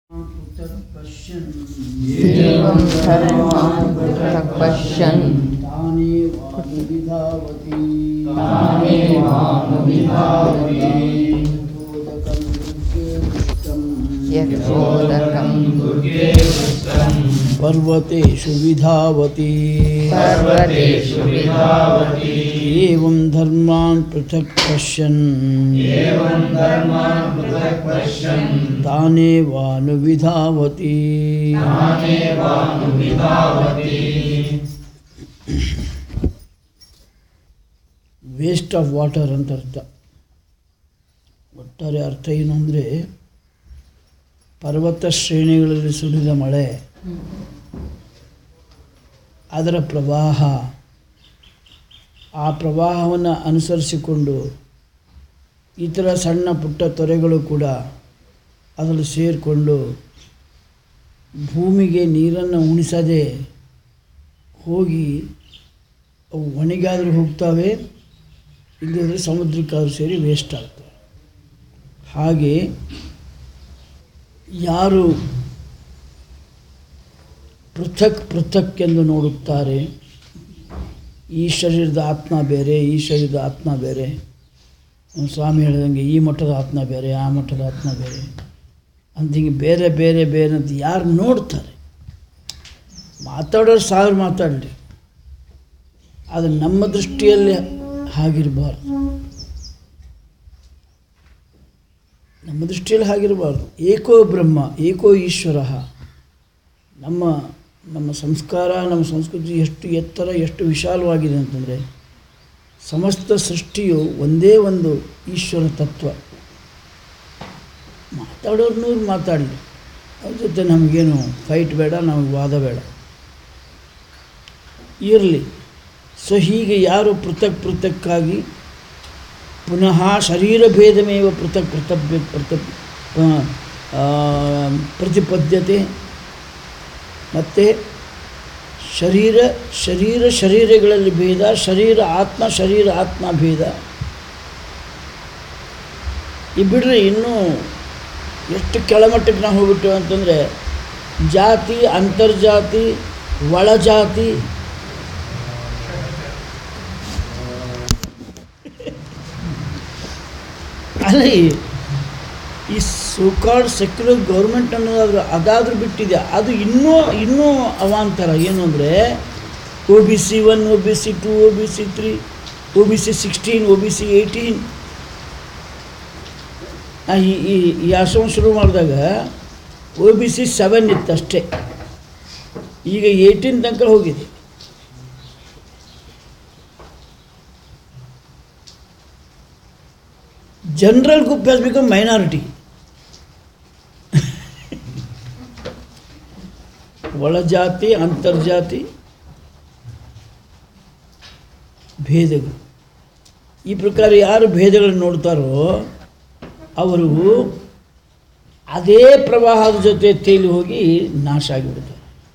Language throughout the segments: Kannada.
पश्यन् एवं धर्मान् पृथक् पश्यन् तानेवानुविधावति तानेवानुविधावति यथोदकं दुर्गे दृष्टम् यथोदकं दुर्गे दृष्टम् पर्वतेषु विधावति पर्वतेषु विधावति एवं धर्मान् पृथक् पश्यन् एवं धर्मान् पृथक् पश्यन् तानेवानुविधावति तानेवानुविधावति ವೇಸ್ಟ್ ಆಫ್ ವಾಟರ್ ಅಂತ ಅರ್ಥ ಒಟ್ಟಾರೆ ಅರ್ಥ ಏನು ಅಂದರೆ ಪರ್ವತ ಶ್ರೇಣಿಗಳಲ್ಲಿ ಸುರಿದ ಮಳೆ ಅದರ ಪ್ರವಾಹ ಆ ಪ್ರವಾಹವನ್ನು ಅನುಸರಿಸಿಕೊಂಡು ಇತರ ಸಣ್ಣ ಪುಟ್ಟ ತೊರೆಗಳು ಕೂಡ ಅದರಲ್ಲಿ ಸೇರಿಕೊಂಡು ಭೂಮಿಗೆ ನೀರನ್ನು ಉಣಿಸದೆ ಹೋಗಿ ಅವು ಒಣಗಾದರೂ ಹೋಗ್ತವೆ ಇಲ್ಲದಿದ್ದರೆ ಸಮುದ್ರಕ್ಕಾದ್ರೂ ಸೇರಿ ವೇಸ್ಟ್ ಆಗ್ತವೆ ಹಾಗೆ ಯಾರು ಪೃಥಕ್ ಪೃಥಕ್ ಎಂದು ನೋಡುತ್ತಾರೆ ಈ ಶರೀರದ ಆತ್ಮ ಬೇರೆ ಈ ಶರೀರದ ಆತ್ಮ ಬೇರೆ ನಮ್ಮ ಸ್ವಾಮಿ ಹೇಳಿದಂಗೆ ಈ ಮಠದ ಆತ್ಮ ಬೇರೆ ಆ ಮಠದ ಆತ್ಮ ಬೇರೆ ಅಂತ ಹಿಂಗೆ ಬೇರೆ ಬೇರೆ ಬೇರೆ ಅಂತ ಯಾರು ನೋಡ್ತಾರೆ ಮಾತಾಡೋರು ಸಾವಿರ ಮಾತಾಡಲಿ ಅದು ನಮ್ಮ ದೃಷ್ಟಿಯಲ್ಲಿ ಹಾಗಿರಬಾರ್ದು ನಮ್ಮ ದೃಷ್ಟಿಯಲ್ಲಿ ಹಾಗಿರಬಾರ್ದು ಏಕೋ ಬ್ರಹ್ಮ ಏಕೋ ಈಶ್ವರ ನಮ್ಮ ನಮ್ಮ ಸಂಸ್ಕಾರ ನಮ್ಮ ಸಂಸ್ಕೃತಿ ಎಷ್ಟು ಎತ್ತರ ಎಷ್ಟು ವಿಶಾಲವಾಗಿದೆ ಅಂತಂದರೆ ಸಮಸ್ತ ಸೃಷ್ಟಿಯು ಒಂದೇ ಒಂದು ಈಶ್ವರ ತತ್ವ ಮಾತಾಡೋರು ನೂರು ಮಾತಾಡಲಿ ಅವ್ರ ಜೊತೆ ನಮಗೇನು ಫೈಟ್ ಬೇಡ ನಮಗೆ ವಾದ ಬೇಡ ಇರಲಿ ಸೊ ಹೀಗೆ ಯಾರು ಪೃಥಕ್ ಪೃಥಕ್ಕಾಗಿ ಪುನಃ ಶರೀರ ಭೇದಮೇವ ಪೃಥಕ್ ಪೃಥಕ್ ಪೃಥಕ್ ಆ, ಪ್ರತಿಪದ್ಯತೆ ಮತ್ತು ಶರೀರ ಶರೀರ ಶರೀರಗಳಲ್ಲಿ ಭೇದ ಶರೀರ ಆತ್ಮ ಶರೀರ ಆತ್ಮ ಭೇದ ಈ ಬಿಡ್ರಿ ಇನ್ನೂ ಎಷ್ಟು ಕೆಳಮಟ್ಟಕ್ಕೆ ನಾವು ಹೋಗ್ಬಿಟ್ಟು ಅಂತಂದರೆ ಜಾತಿ ಅಂತರ್ಜಾತಿ ಒಳಜಾತಿ ಅಲ್ಲಿ ಈ ಸೋಕಾಲ್ಡ್ ಸೆಕ್ಯುಲರ್ ಗೌರ್ಮೆಂಟ್ ಅನ್ನೋದಾದ್ರೂ ಅದಾದರೂ ಬಿಟ್ಟಿದೆ ಅದು ಇನ್ನೂ ಇನ್ನೂ ಅವಾಂತರ ಏನು ಅಂದರೆ O B C one O B C two O B C three O B C sixteen O B C eighteen ಈ ಈ ಈ ಆಶ್ರಮ ಶುರು ಮಾಡಿದಾಗ ಒ ಬಿ ಸಿ ಸೆವೆನ್ ಇತ್ತು ಅಷ್ಟೇ ಈಗ ಏಯ್ಟೀನ್ ತನಕ ಹೋಗಿದೆ general group has become minority. ಒಳಜಾತಿ ಅಂತರ್ಜಾತಿ ಭೇದಗಳು ಈ ಪ್ರಕಾರ ಯಾರು ಭೇದಗಳನ್ನು ನೋಡ್ತಾರೋ ಅವರು ಅದೇ ಪ್ರವಾಹದ ಜೊತೆ ತೇಲಿ ಹೋಗಿ ನಾಶ ಆಗಿಬಿಡ್ತಾರೆ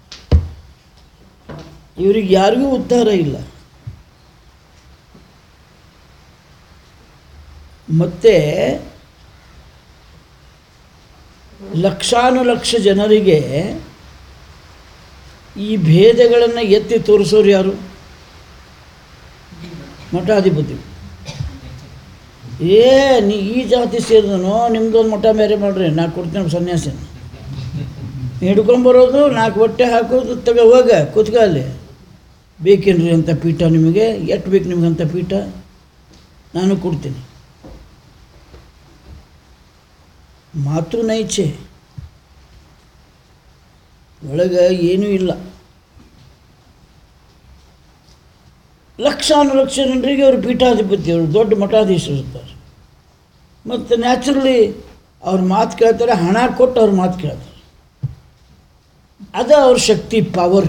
ಇವರಿಗೆ ಯಾರಿಗೂ ಉದ್ಧಾರ ಇಲ್ಲ ಮತ್ತು ಲಕ್ಷಾನುಲಕ್ಷ ಜನರಿಗೆ ಈ ಭೇದಗಳನ್ನು ಎತ್ತಿ ತೋರಿಸೋರು ಯಾರು ಮಠಾಧಿಪತಿ ಏ ನೀ ಈ ಜಾತಿ ಸೇರಿದನೋ ನಿಮ್ದೊಂದು ಮಠ ಬೇರೆ ಮಾಡ್ರಿ ನಾ ಕೊಡ್ತೀನಿ ಸನ್ಯಾಸ ಹಿಡ್ಕೊಂಬರೋದು ನಾಲ್ಕು ಹೊಟ್ಟೆ ಹಾಕೋದು ತಗ ಹೋಗ ಕೂತ್ಕ ಅಲ್ಲಿ ಬೇಕೇನ್ರಿ ಅಂತ ಪೀಠ ನಿಮಗೆ ಎಷ್ಟು ಬೇಕು ನಿಮ್ಗೆ ಅಂತ ಪೀಠ ನಾನು ಕೊಡ್ತೀನಿ ಮಾತೃ ನೈಚ್ಛೆ ಒಳಗೆ ಏನೂ ಇಲ್ಲ ಲಕ್ಷಾನುಲಕ್ಷ ಜನರಿಗೆ ಅವರು ಪೀಠಾಧಿಪತಿ ಅವರು ದೊಡ್ಡ ಮಠಾಧೀಶರು ಇರ್ತಾರೆ ಮತ್ತು ನ್ಯಾಚುರಲಿ ಅವ್ರ ಮಾತು ಕೇಳ್ತಾರೆ ಹಣ ಕೊಟ್ಟು ಅವ್ರ ಮಾತು ಕೇಳ್ತಾರೆ ಅದು ಅವ್ರ ಶಕ್ತಿ ಪವರ್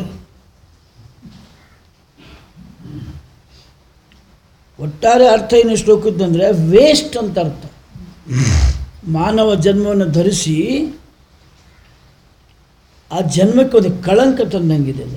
ಒಟ್ಟಾರೆ ಅರ್ಥ ಏನು ಶ್ಲೋಕದ್ದಂದರೆ ವೇಸ್ಟ್ ಅಂತ ಅರ್ಥ ಮಾನವ ಜನ್ಮವನ್ನು ಧರಿಸಿ ಆ ಜನ್ಮಕ್ಕೆ ಒಂದು ಕಳಂಕ ತಂದಂಗಿದೆ ಅದು.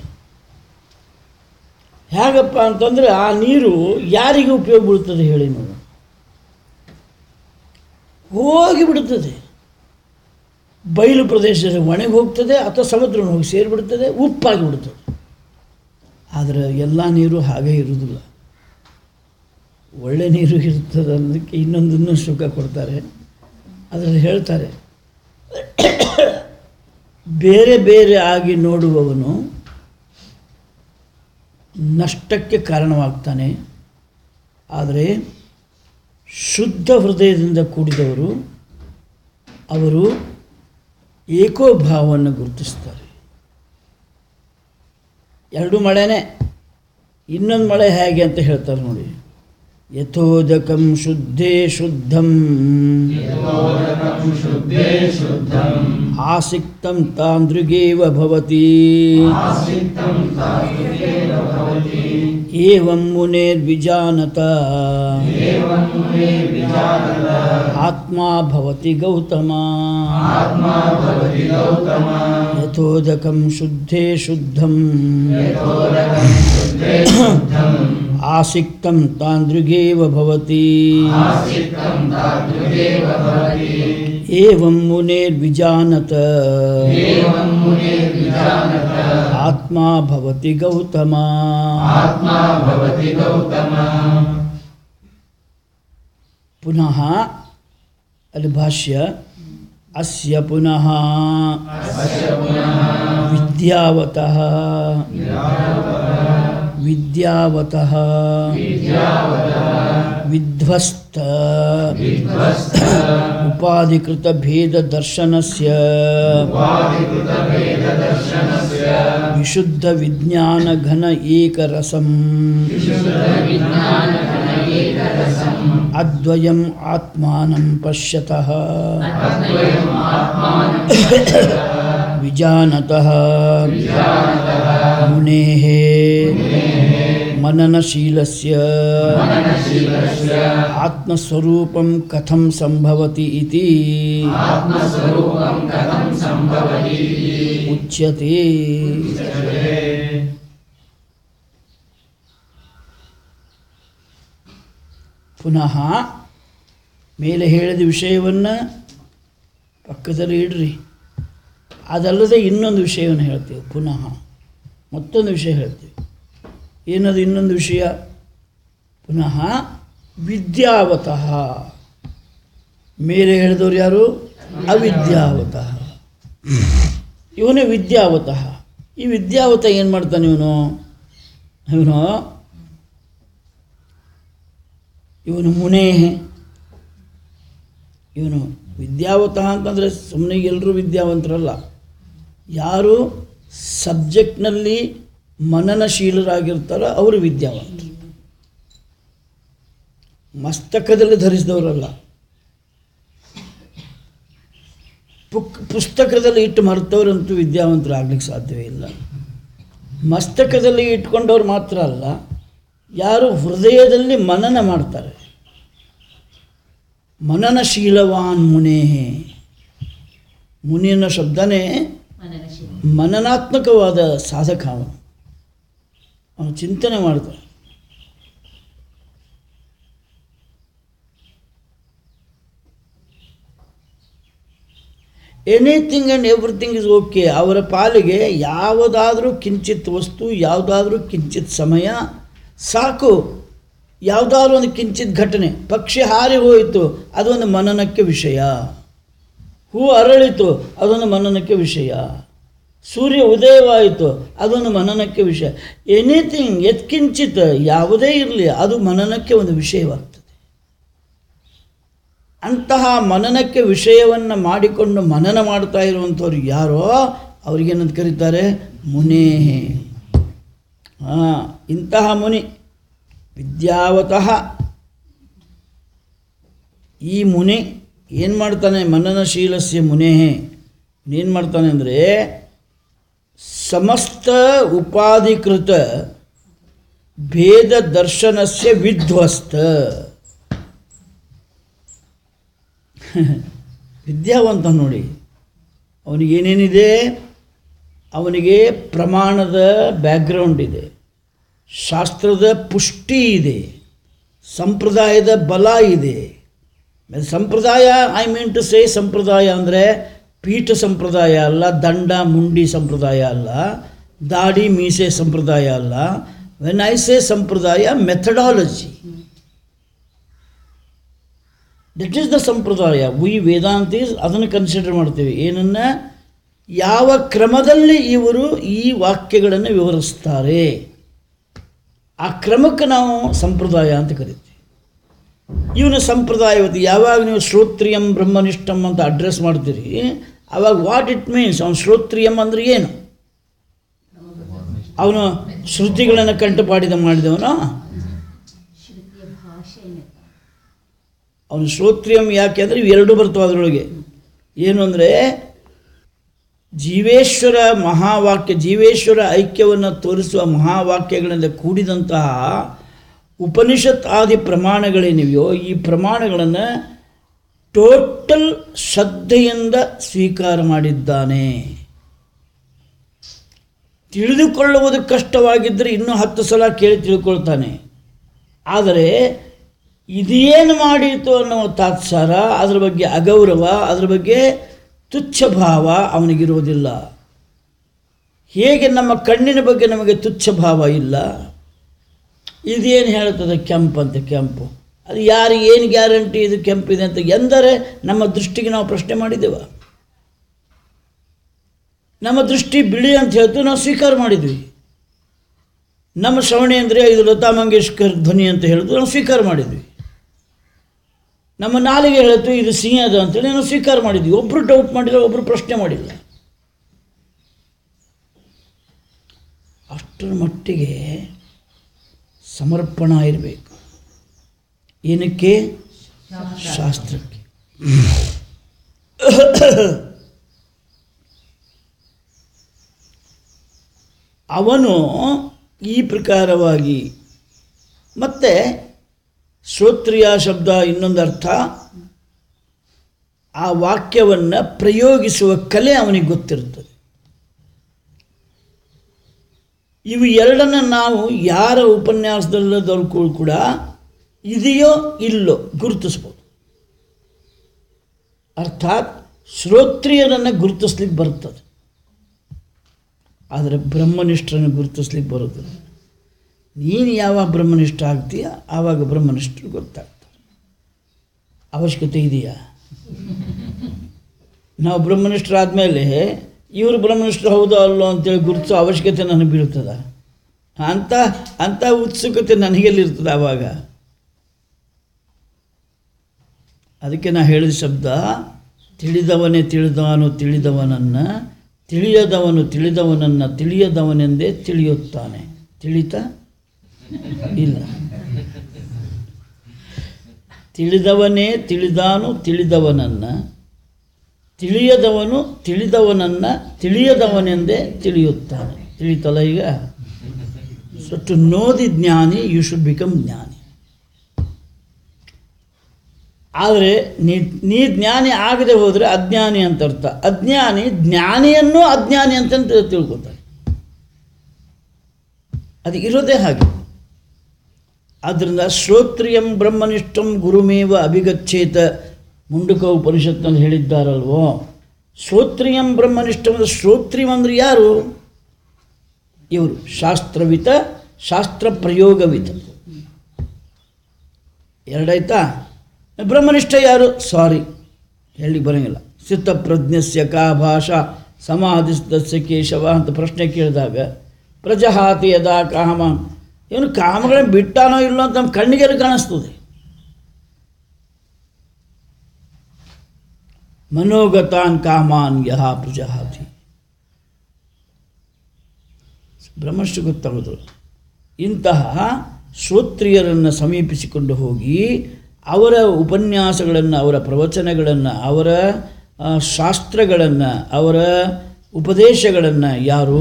ಹೇಗಪ್ಪ ಅಂತಂದರೆ ಆ ನೀರು ಯಾರಿಗೆ ಉಪಯೋಗ ಬೀಳ್ತದೆ ಹೇಳಿ ನಾವು ಹೋಗಿ ಬಿಡುತ್ತದೆ ಬಯಲು ಪ್ರದೇಶದಲ್ಲಿ ಒಣಗಿ ಹೋಗ್ತದೆ ಅಥವಾ ಸಮುದ್ರವನ್ನು ಹೋಗಿ ಸೇರಿಬಿಡ್ತದೆ ಉಪ್ಪಾಗಿ ಬಿಡ್ತದೆ ಆದರೆ ಎಲ್ಲ ನೀರು ಹಾಗೆ ಇರುವುದಿಲ್ಲ ಒಳ್ಳೆ ನೀರು ಇರ್ತದೆ ಅನ್ನೋದಕ್ಕೆ ಇನ್ನೊಂದನ್ನು ಸುಖ ಕೊಡ್ತಾರೆ ಅದರಲ್ಲಿ ಹೇಳ್ತಾರೆ ಬೇರೆ ಬೇರೆ ಆಗಿ ನೋಡುವವನು ನಷ್ಟಕ್ಕೆ ಕಾರಣವಾಗ್ತಾನೆ ಆದರೆ ಶುದ್ಧ ಹೃದಯದಿಂದ ಕೂಡಿದವರು ಅವರು ಏಕೋಭಾವವನ್ನು ಗುರುತಿಸ್ತಾರೆ ಎರಡು ಮಳೆನೇ ಇನ್ನೊಂದು ಮಳೆ ಹೇಗೆ ಅಂತ ಹೇಳ್ತಾರೆ ನೋಡಿ ಯಥೋದಕಂ ಶುದ್ಧೇ ಶುದ್ಧಂ ಶುದ್ಧೇ ಶುದ್ಧಂ ಆಸಿಕ್ತಂ ತಾಂದೃಗೇವ ಭವತಿ ಆಸಿಕ್ತಂ ತಾಸುದೇವ ಭವತಿ ಏವಂ ಮುನೇರ್ವಿಜಾನತ ಏವಂ ಮುನೇ ವಿಜಾನತ ಆತ್ಮ ಭವತಿ ಗೌತಮ ಆತ್ಮ ಭವತಿ ಗೌತಮ ಯಥೋದಕಂ ಶುದ್ಧೇ ಶುದ್ಧಂ ಯಥೋದಕಂ ಶುದ್ಧೇ ಶುದ್ಧಂ ಆಸಿಕ್ತಂ ತಾಂದೃಗೇವ ಭವತಿ ಆಸಿಕ್ತಂ ತಾಸುದೇವ ಭವತಿ ಏವಂ ಮುನೇರ್ವಿಜಾನತ ಏವಂ ಮುನೇ ವಿಜಾನತ ಆತ್ಮ ಭವತಿ ಗೌತಮ ಆತ್ಮ ಭವತಿ ಗೌತಮ ಪುನಃ ಅಲ್ಲಿ ಭಾಷ್ಯ ಅಸ್ಯ ಪುನಃ ಅಸ್ಯ ಪುನಃ ವಿದ್ಯಾವತಃ ವಿದ್ಯಾವತಃ ವಿಧ್ವಸ್ತ ವಿಧ್ವಸ್ತ ಉಪಾಧಿಕೃತ ಭೇದ ದರ್ಶನಸ್ಯ ಉಪಾಧಿಕೃತ ಭೇದ ದರ್ಶನಸ್ಯ ವಿಶುದ್ಧ ವಿಜ್ಞಾನ ಘನ ಏಕರಸಂ ವಿಶುದ್ಧ ವಿಜ್ಞಾನ ಏಕರಸಂ ಅದ್ವಯಂ ಆತ್ಮಾನಂ ಪಶ್ಯತಃ ಅದ್ವಯಂ ಆತ್ಮಾನಂ ವಿಜಾನತಃ ಮುನೇಃ मननशीलस्य मननशीलस्य आत्मस्वरूपं कथं सम्भवति इति आत्मस्वरूपं कथं सम्भवति उच्यते ಪುನಃ ಮೇಲೆ ಹೇಳಿದ ವಿಷಯವನ್ನು ಪಕ್ಕದಲ್ಲಿ ಇಡ್ರಿ ಅದಲ್ಲದೆ ಇನ್ನೊಂದು ವಿಷಯವನ್ನು ಹೇಳ್ತೀವಿ ಪುನಃ ಮತ್ತೊಂದು ವಿಷಯ ಹೇಳ್ತೀವಿ ಏನದು ಇನ್ನೊಂದು ವಿಷಯ ಪುನಃ ವಿದ್ಯಾವತಃ ಮೇಲೆ ಹೇಳಿದವರು ಯಾರು ಅವಿದ್ಯಾವತಃ ಇವನೇ ವಿದ್ಯಾವತಃ ಈ ವಿದ್ಯಾವತ ಏನು ಮಾಡ್ತಾನೆ ಇವನು ಇವನು ಇವನು ಮುನೇ ಇವನು ವಿದ್ಯಾವತಃ ಅಂತಂದರೆ ಸುಮ್ಮನೆ ಎಲ್ಲರೂ ವಿದ್ಯಾವಂತರಲ್ಲ ಯಾರು ಸಬ್ಜೆಕ್ಟ್ನಲ್ಲಿ ಮನನಶೀಲರಾಗಿರ್ತಾರೋ ಅವರು ವಿದ್ಯಾವಂತರು ಮಸ್ತಕದಲ್ಲಿ ಧರಿಸಿದವರಲ್ಲ ಪುಕ್ ಪುಸ್ತಕದಲ್ಲಿ ಇಟ್ಟು ಮರೆತವರಂತೂ ವಿದ್ಯಾವಂತರು ಆಗ್ಲಿಕ್ಕೆ ಸಾಧ್ಯವೇ ಇಲ್ಲ ಮಸ್ತಕದಲ್ಲಿ ಇಟ್ಕೊಂಡವ್ರು ಮಾತ್ರ ಅಲ್ಲ ಯಾರು ಹೃದಯದಲ್ಲಿ ಮನನ ಮಾಡ್ತಾರೆ ಮನನಶೀಲವಾನ್ ಮುನೇ ಮುನಿ ಅನ್ನೋ ಶಬ್ದನೇ ಮನನಾತ್ಮಕವಾದ ಸಾಧಕ ಅವನು ಅವನು ಚಿಂತನೆ ಮಾಡ್ತಾನೆ anything and everything is okay ಅವರ ಪಾಲಿಗೆ ಯಾವುದಾದ್ರೂ ಕಿಂಚಿತ್ ವಸ್ತು ಯಾವುದಾದ್ರೂ ಕಿಂಚಿತ್ ಸಮಯ ಸಾಕು ಯಾವುದಾದ್ರೂ ಒಂದು ಕಿಂಚಿತ್ ಘಟನೆ ಪಕ್ಷಿ ಹಾರಿ ಹೋಯಿತು ಅದೊಂದು ಮನನಕ್ಕೆ ವಿಷಯ ಹೂ ಅರಳಿತು ಅದೊಂದು ಮನನಕ್ಕೆ ವಿಷಯ ಸೂರ್ಯ ಉದಯವಾಯಿತು ಅದೊಂದು ಮನನಕ್ಕೆ ವಿಷಯ ಎನಿಥಿಂಗ್ ಎತ್ಕಿಂಚಿತ್ ಯಾವುದೇ ಇರಲಿ ಅದು ಮನನಕ್ಕೆ ಒಂದು ವಿಷಯವಾಗ್ತದೆ ಅಂತಹ ಮನನಕ್ಕೆ ವಿಷಯವನ್ನು ಮಾಡಿಕೊಂಡು ಮನನ ಮಾಡ್ತಾ ಇರುವಂಥವ್ರು ಯಾರೋ ಅವ್ರಿಗೇನಂತ ಕರೀತಾರೆ ಮುನೇ ಹಾಂ ಇಂತಹ ಮುನಿ ವಿದ್ಯಾವತಃ ಈ ಮುನಿ ಏನು ಮಾಡ್ತಾನೆ ಮನನಶೀಲಸ್ಯ ಮುನೇ ಏನು ಮಾಡ್ತಾನೆ ಅಂದರೆ ಸಮಸ್ತ ಉಪಾಧಿಕೃತ ಭೇದ ದರ್ಶನಸ್ಯ ವಿಧ್ವಸ್ತ ವಿದ್ಯಾವಂತ ನೋಡಿ ಅವನಿಗೇನೇನಿದೆ ಅವನಿಗೆ ಪ್ರಮಾಣದ ಬ್ಯಾಕ್ಗ್ರೌಂಡ್ ಇದೆ ಶಾಸ್ತ್ರದ ಪುಷ್ಟಿ ಇದೆ ಸಂಪ್ರದಾಯದ ಬಲ ಇದೆ ಸಂಪ್ರದಾಯ ಐ ಮೀನ್ ಟು ಸೇ ಸಂಪ್ರದಾಯ ಅಂದರೆ ಪೀಠ ಸಂಪ್ರದಾಯ ಅಲ್ಲ ದಂಡ ಮುಂಡಿ ಸಂಪ್ರದಾಯ ಅಲ್ಲ ದಾಡಿ ಮೀಸೆ ಸಂಪ್ರದಾಯ ಅಲ್ಲ ವೆನ್ ಐ ಸೇ ಸಂಪ್ರದಾಯ ಮೆಥಡಾಲಜಿ ದಟ್ ಈಸ್ ದ ಸಂಪ್ರದಾಯ ವಿ ವೇದಾಂತೀಸ್ ಅದನ್ನು ಕನ್ಸಿಡರ್ ಮಾಡ್ತೀವಿ ಏನನ್ನ ಯಾವ ಕ್ರಮದಲ್ಲಿ ಇವರು ಈ ವಾಕ್ಯಗಳನ್ನು ವಿವರಿಸ್ತಾರೆ ಆ ಕ್ರಮಕ್ಕೆ ನಾವು ಸಂಪ್ರದಾಯ ಅಂತ ಕರಿತೀವಿ ಇವನ ಸಂಪ್ರದಾಯವತಿ ಯಾವಾಗ ನೀವು ಶ್ರೋತ್ರಿಯಂ ಬ್ರಹ್ಮನಿಷ್ಠಂ ಅಂತ ಅಡ್ರೆಸ್ ಮಾಡ್ತೀರಿ ಆವಾಗ ವಾಟ್ ಇಟ್ ಮೀನ್ಸ್ ಅವನು ಶ್ರೋತ್ರಿಯಂ ಅಂದರೆ ಏನು ಅವನು ಶ್ರುತಿಗಳನ್ನು ಕಂಠಪಾಡಿದ ಮಾಡಿದವನು ಅವನು ಶ್ರೋತ್ರಿಯಂ ಯಾಕೆ ಅಂದರೆ ಇವೆರಡೂ ಬರ್ತವೆ ಅದರೊಳಗೆ ಏನು ಅಂದರೆ ಜೀವೇಶ್ವರ ಮಹಾವಾಕ್ಯ ಜೀವೇಶ್ವರ ಐಕ್ಯವನ್ನು ತೋರಿಸುವ ಮಹಾವಾಕ್ಯಗಳಿಂದ ಕೂಡಿದಂತಹ ಉಪನಿಷತ್ ಆದಿ ಪ್ರಮಾಣಗಳೇನಿವೆಯೋ ಈ ಪ್ರಮಾಣಗಳನ್ನು ಟೋಟಲ್ ಶ್ರದ್ಧೆಯಿಂದ ಸ್ವೀಕಾರ ಮಾಡಿದ್ದಾನೆ ತಿಳಿದುಕೊಳ್ಳುವುದು ಕಷ್ಟವಾಗಿದ್ದರೆ ಇನ್ನೂ ಹತ್ತು ಸಲ ಕೇಳಿ ತಿಳ್ಕೊಳ್ತಾನೆ ಆದರೆ ಇದೇನು ಮಾಡಿತು ಅನ್ನೋ ತಾತ್ಸಾರ ಅದ್ರ ಬಗ್ಗೆ ಅಗೌರವ ಅದ್ರ ಬಗ್ಗೆ ತುಚ್ಛ ಭಾವ ಅವನಿಗಿರುವುದಿಲ್ಲ ಹೇಗೆ ನಮ್ಮ ಕಣ್ಣಿನ ಬಗ್ಗೆ ನಮಗೆ ತುಚ್ಛ ಭಾವ ಇಲ್ಲ ಇದೇನು ಹೇಳ್ತದೆ ಕೆಂಪು ಅಂತ ಕೆಂಪು ಅದು ಯಾರು ಏನು ಗ್ಯಾರಂಟಿ ಇದು ಕೆಂಪಿದೆ ಅಂತ ಎಂದರೆ ನಮ್ಮ ದೃಷ್ಟಿಗೆ ನಾವು ಪ್ರಶ್ನೆ ಮಾಡಿದ್ದೇವ ನಮ್ಮ ದೃಷ್ಟಿ ಬಿಳಿ ಅಂತ ಹೇಳ್ತು ನಾವು ಸ್ವೀಕಾರ ಮಾಡಿದ್ವಿ ನಮ್ಮ ಶ್ರವಣಿ ಅಂದರೆ ಇದು ಲತಾ ಮಂಗೇಶ್ಕರ್ ಧ್ವನಿ ಅಂತ ಹೇಳಿದ್ರು ನಾವು ಸ್ವೀಕಾರ ಮಾಡಿದ್ವಿ ನಮ್ಮ ನಾಲಿಗೆ ಹೇಳಿತು ಇದು ಸಿಂಹ ಅದು ಅಂತೇಳಿ ನಾವು ಸ್ವೀಕಾರ ಮಾಡಿದ್ವಿ ಒಬ್ಬರು ಡೌಟ್ ಮಾಡಿಲ್ಲ ಒಬ್ಬರು ಪ್ರಶ್ನೆ ಮಾಡಿಲ್ಲ ಅಷ್ಟರ ಮಟ್ಟಿಗೆ ಸಮರ್ಪಣ ಇರಬೇಕು ಏನಕ್ಕೆ ಶಾಸ್ತ್ರಕ್ಕೆ ಅವನು ಈ ಪ್ರಕಾರವಾಗಿ ಮತ್ತೆ ಶ್ರೋತ್ರಿಯ ಶಬ್ದ ಇನ್ನೊಂದು ಅರ್ಥ ಆ ವಾಕ್ಯವನ್ನು ಪ್ರಯೋಗಿಸುವ ಕಲೆ ಅವನಿಗೆ ಗೊತ್ತಿರ್ತದೆ ಇವು ಎರಡನ್ನು ನಾವು ಯಾರ ಉಪನ್ಯಾಸದಲ್ಲದವ್ರು ಕೂಡ ಇದೆಯೋ ಇಲ್ಲೋ ಗುರುತಿಸ್ಬೋದು ಅರ್ಥಾತ್ ಶ್ರೋತ್ರಿಯರನ್ನು ಗುರುತಿಸ್ಲಿಕ್ಕೆ ಬರ್ತದೆ ಆದರೆ ಬ್ರಹ್ಮನಿಷ್ಠರನ್ನು ಗುರುತಿಸ್ಲಿಕ್ಕೆ ಬರೋದಿಲ್ಲ ನೀನು ಯಾವಾಗ ಬ್ರಹ್ಮನಿಷ್ಠ ಆಗ್ತೀಯ ಆವಾಗ ಬ್ರಹ್ಮನಿಷ್ಠರು ಗೊತ್ತಾಗ್ತಾರೆ ಅವಶ್ಯಕತೆ ಇದೆಯಾ ನಾವು ಬ್ರಹ್ಮನಿಷ್ಠರಾದಮೇಲೆ ಇವರು ಬ್ರಹ್ಮನಿಷ್ಠರು ಹೌದೋ ಅಲ್ಲೋ ಅಂತೇಳಿ ಗುರುತಿಸೋ ಅವಶ್ಯಕತೆ ನನಗೆ ಬೀಳ್ತದ ಅಂಥ ಅಂಥ ಉತ್ಸುಕತೆ ನನಗೆಲ್ಲಿರ್ತದೆ ಆವಾಗ ಅದಕ್ಕೆ ನಾ ಹೇಳಿದ ಶಬ್ದ ತಿಳಿದವನೇ ತಿಳಿದಾನು ತಿಳಿದವನನ್ನು ತಿಳಿಯದವನು ತಿಳಿದವನನ್ನು ತಿಳಿಯದವನೆಂದೇ ತಿಳಿಯುತ್ತಾನೆ ತಿಳಿತಾ ಇಲ್ಲ ತಿಳಿದವನೇ ತಿಳಿದಾನು ತಿಳಿದವನನ್ನು ತಿಳಿಯದವನು ತಿಳಿದವನನ್ನು ತಿಳಿಯದವನೆಂದೇ ತಿಳಿಯುತ್ತಾನೆ ತಿಳಿತಲ್ಲ ಈಗ ಸೊ ಟು ನೋ ದಿ ಜ್ಞಾನಿ ಯು ಶುಡ್ ಬಿಕಮ್ ಜ್ಞಾನಿ ಆದರೆ ನೀ ನೀ ಜ್ಞಾನಿ ಆಗದೆ ಹೋದರೆ ಅಜ್ಞಾನಿ ಅಂತ ಅರ್ಥ ಅಜ್ಞಾನಿ ಜ್ಞಾನಿಯನ್ನು ಅಜ್ಞಾನಿ ಅಂತ ತಿಳ್ಕೊತಾನೆ ಅದು ಇರೋದೇ ಹಾಗೆ ಆದ್ದರಿಂದ ಶ್ರೋತ್ರಿಯಂ ಬ್ರಹ್ಮನಿಷ್ಠಂ ಗುರುಮೇವ ಅಭಿಗಚ್ಚೇತ ಮುಂಡುಕ ಉಪನಿಷತ್ನಲ್ಲಿ ಹೇಳಿದ್ದಾರಲ್ವೋ ಶ್ರೋತ್ರಿಯಂ ಬ್ರಹ್ಮನಿಷ್ಠಂ ಅಂದರೆ ಶ್ರೋತ್ರಿಯಂ ಅಂದರೆ ಯಾರು ಇವರು ಶಾಸ್ತ್ರವಿತ ಶಾಸ್ತ್ರ ಪ್ರಯೋಗವಿತ ಎರಡಾಯ್ತಾ ಬ್ರಹ್ಮನಿಷ್ಠ ಯಾರು ಸಾರಿ ಹೇಳಿ ಬರೋಂಗಿಲ್ಲ ಚಿತ್ತಪ್ರಜ್ಞಸ್ಯ ಕಾ ಭಾಷಾ ಸಮಾಧಿಸ್ತಸ್ಯ ಕೇಶವ ಅಂತ ಪ್ರಶ್ನೆ ಕೇಳಿದಾಗ ಪ್ರಜಹಾತಿ ಯದಾ ಕಾಮ ಇವನು ಕಾಮಗಳನ್ನ ಬಿಟ್ಟಾನೋ ಇಲ್ಲೋ ಅಂತ ನಮ್ಮ ಕಣ್ಣಿಗೆ ಕಾಣಿಸ್ತದೆ ಮನೋಗತಾನ್ ಕಾಮಾನ್ ಯಹ ಪ್ರಜಹಾತಿ ಬ್ರಹ್ಮಷ್ಟು ಗೊತ್ತಾಗೋದು ಇಂತಹ ಶ್ರೋತ್ರಿಯರನ್ನು ಸಮೀಪಿಸಿಕೊಂಡು ಹೋಗಿ ಅವರ ಉಪನ್ಯಾಸಗಳನ್ನು ಅವರ ಪ್ರವಚನಗಳನ್ನು ಅವರ ಆ, ಶಾಸ್ತ್ರಗಳನ್ನು ಅವರ ಉಪದೇಶಗಳನ್ನು ಯಾರು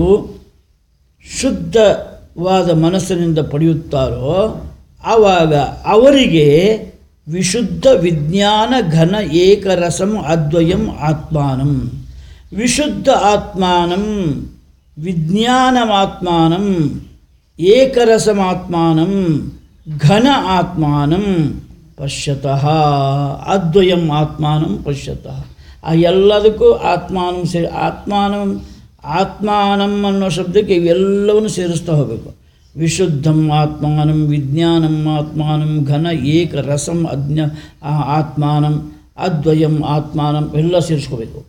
ಶುದ್ಧವಾದ ಮನಸ್ಸಿನಿಂದ ಪಡೆಯುತ್ತಾರೋ ಆವಾಗ ಅವರಿಗೆ ವಿಶುದ್ಧ ವಿಜ್ಞಾನ ಘನ ಏಕರಸಂ ಅದ್ವಯಂ ಆತ್ಮಾನಂ ವಿಶುದ್ಧ ಆತ್ಮಾನಂ ವಿಜ್ಞಾನಮಾತ್ಮಾನಂ ಏಕರಸಮಾತ್ಮಾನಂ ಘನ ಆತ್ಮಾನಂ ಪಶ್ಯತಃ ಅದ್ವಯಂ ಆತ್ಮಾನಂ ಪಶ್ಯತಃ ಆ ಎಲ್ಲದಕ್ಕೂ ಆತ್ಮಾನಂ ಸೇರಿ ಆತ್ಮಾನಂ ಆತ್ಮಾನಂ ಅನ್ನೋ ಶಬ್ದಕ್ಕೆ ಇವೆಲ್ಲವನ್ನು ಸೇರಿಸ್ತಾ ಹೋಗಬೇಕು ವಿಶುದ್ಧಂ ಆತ್ಮಾನಂ ವಿಜ್ಞಾನಂ ಆತ್ಮಾನಂ ಘನ ಏಕ ರಸಂ ಅಜ್ಞ ಆ ಆತ್ಮಾನಂ ಅದ್ವಯಂ ಆತ್ಮಾನಂ ಎಲ್ಲ ಸೇರಿಸ್ಕೋಬೇಕು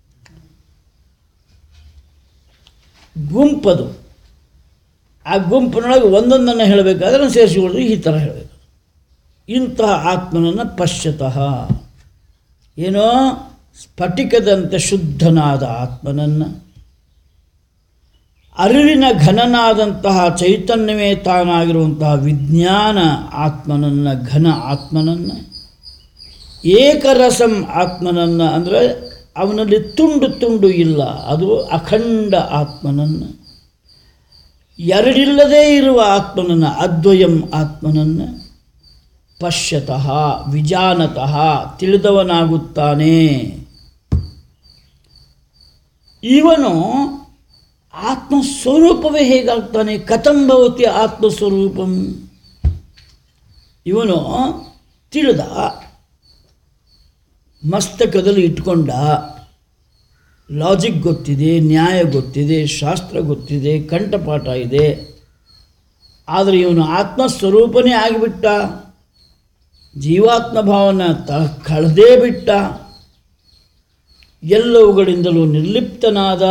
ಗುಂಪದು ಆ ಗುಂಪಿನೊಳಗೆ ಒಂದೊಂದನ್ನು ಹೇಳಬೇಕಾದ್ರೆ ಸೇರಿಸಿಕೊಳ್ಳೋದು ಈ ಥರ ಹೇಳಬೇಕು ಇಂತಹ ಆತ್ಮನನ್ನು ಪಶ್ಯತಃ ಏನೋ ಸ್ಫಟಿಕದಂತೆ ಶುದ್ಧನಾದ ಆತ್ಮನನ್ನು ಅರಿವಿನ ಘನನಾದಂತಹ ಚೈತನ್ಯವೇ ತಾನಾಗಿರುವಂತಹ ವಿಜ್ಞಾನ ಆತ್ಮನನ್ನು ಘನ ಆತ್ಮನನ್ನು ಏಕರಸಂ ಆತ್ಮನನ್ನು ಅಂದರೆ ಅವನಲ್ಲಿ ತುಂಡು ತುಂಡು ಇಲ್ಲ ಅದು ಅಖಂಡ ಆತ್ಮನನ್ನು ಎರಡಿಲ್ಲದೇ ಇರುವ ಆತ್ಮನನ್ನು ಅದ್ವಯಂ ಆತ್ಮನನ್ನು ಪಶ್ಯತಃ ವಿಜಾನತಃ ತಿಳಿದವನಾಗುತ್ತಾನೆ ಇವನು ಆತ್ಮಸ್ವರೂಪವೇ ಹೇಗಾಗ್ತಾನೆ ಕಥಂಭವತಿ ಆತ್ಮಸ್ವರೂಪಂ ಇವನು ತಿಳಿದ ಮಸ್ತಕದಲ್ಲಿ ಇಟ್ಕೊಂಡ ಲಾಜಿಕ್ ಗೊತ್ತಿದೆ ನ್ಯಾಯ ಗೊತ್ತಿದೆ ಶಾಸ್ತ್ರ ಗೊತ್ತಿದೆ ಕಂಠಪಾಠ ಇದೆ ಆದರೆ ಇವನು ಆತ್ಮಸ್ವರೂಪನೇ ಆಗಿಬಿಟ್ಟ ಜೀವಾತ್ಮ ಭಾವನ ತ ಕಳೆದೇ ಬಿಟ್ಟ ಎಲ್ಲವುಗಳಿಂದಲೂ ನಿರ್ಲಿಪ್ತನಾದ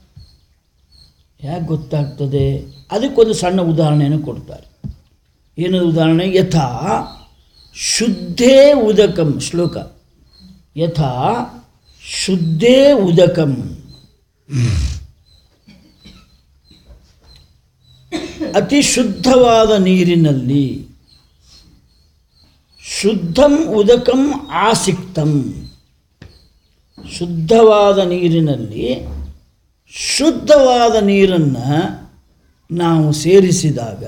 ಯಾಕೆ ಗೊತ್ತಾಗ್ತದೆ ಅದಕ್ಕೊಂದು ಸಣ್ಣ ಉದಾಹರಣೆಯನ್ನು ಕೊಡ್ತಾರೆ ಏನದು ಉದಾಹರಣೆ ಯಥಾ ಶುದ್ಧೇ ಉದಕಂ ಶ್ಲೋಕ ಯಥಾ ಶುದ್ಧೇ ಉದಕಂ ಅತಿ ಶುದ್ಧವಾದ ನೀರಿನಲ್ಲಿ ಶುದ್ಧಂ ಉದಕಂ ಆಸಿಕ್ತಂ ಶುದ್ಧವಾದ ನೀರಿನಲ್ಲಿ ಶುದ್ಧವಾದ ನೀರನ್ನು ನಾವು ಸೇರಿಸಿದಾಗ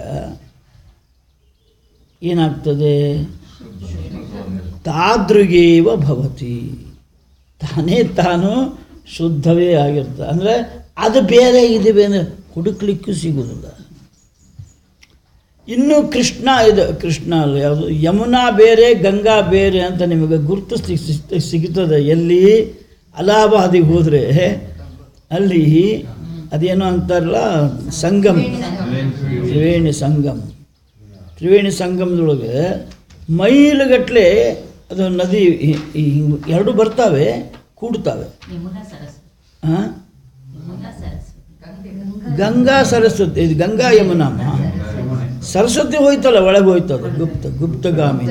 ಏನಾಗ್ತದೆ ತಾದೃಗೇವ ಭವತಿ ತಾನೇ ತಾನು ಶುದ್ಧವೇ ಆಗಿರ್ತದೆ ಅಂದರೆ ಅದು ಬೇರೆ ಇದು ಬೇರೆ ಹುಡುಕ್ಲಿಕ್ಕೂ ಸಿಗುವುದಿಲ್ಲ ಇನ್ನು ಕೃಷ್ಣ ಇದು ಕೃಷ್ಣ ಅಲ್ಲ ಯಾವುದು ಯಮುನಾ ಬೇರೆ ಗಂಗಾ ಬೇರೆ ಅಂತ ನಿಮಗೆ ಗುರುತು ಸಿಗ್- ಸಿಗ್- ಸಿಗ್ತದೆ ಎಲ್ಲಿ ಅಲಹಾಬಾದಿಗೆ ಹೋದರೆ ಅಲ್ಲಿ ಅದೇನೋ ಅಂತಾರಲ್ಲ ಸಂಗಮ್ ತ್ರಿವೇಣಿ ಸಂಗಮ್ ತ್ರಿವೇಣಿ ಸಂಗಮದೊಳಗೆ ಮೈಲುಗಟ್ಟಲೆ ಅದು ನದಿ ಹಿ- ಹಿ- ಹಿಂಗ್ ಎರಡು ಬರ್ತಾವೆ ಕೂಡ್ತಾವೆ ಹಾಂ ಗಂಗಾ ಸರಸ್ವತಿ ಇದು ಗಂಗಾ ಯಮುನಮ್ಮ ಸರಸ್ವತಿ ಹೋಯ್ತಲ್ಲ ಒಳಗೆ ಹೋಯ್ತದ ಗುಪ್ತ ಗುಪ್ತಗಾಮಿ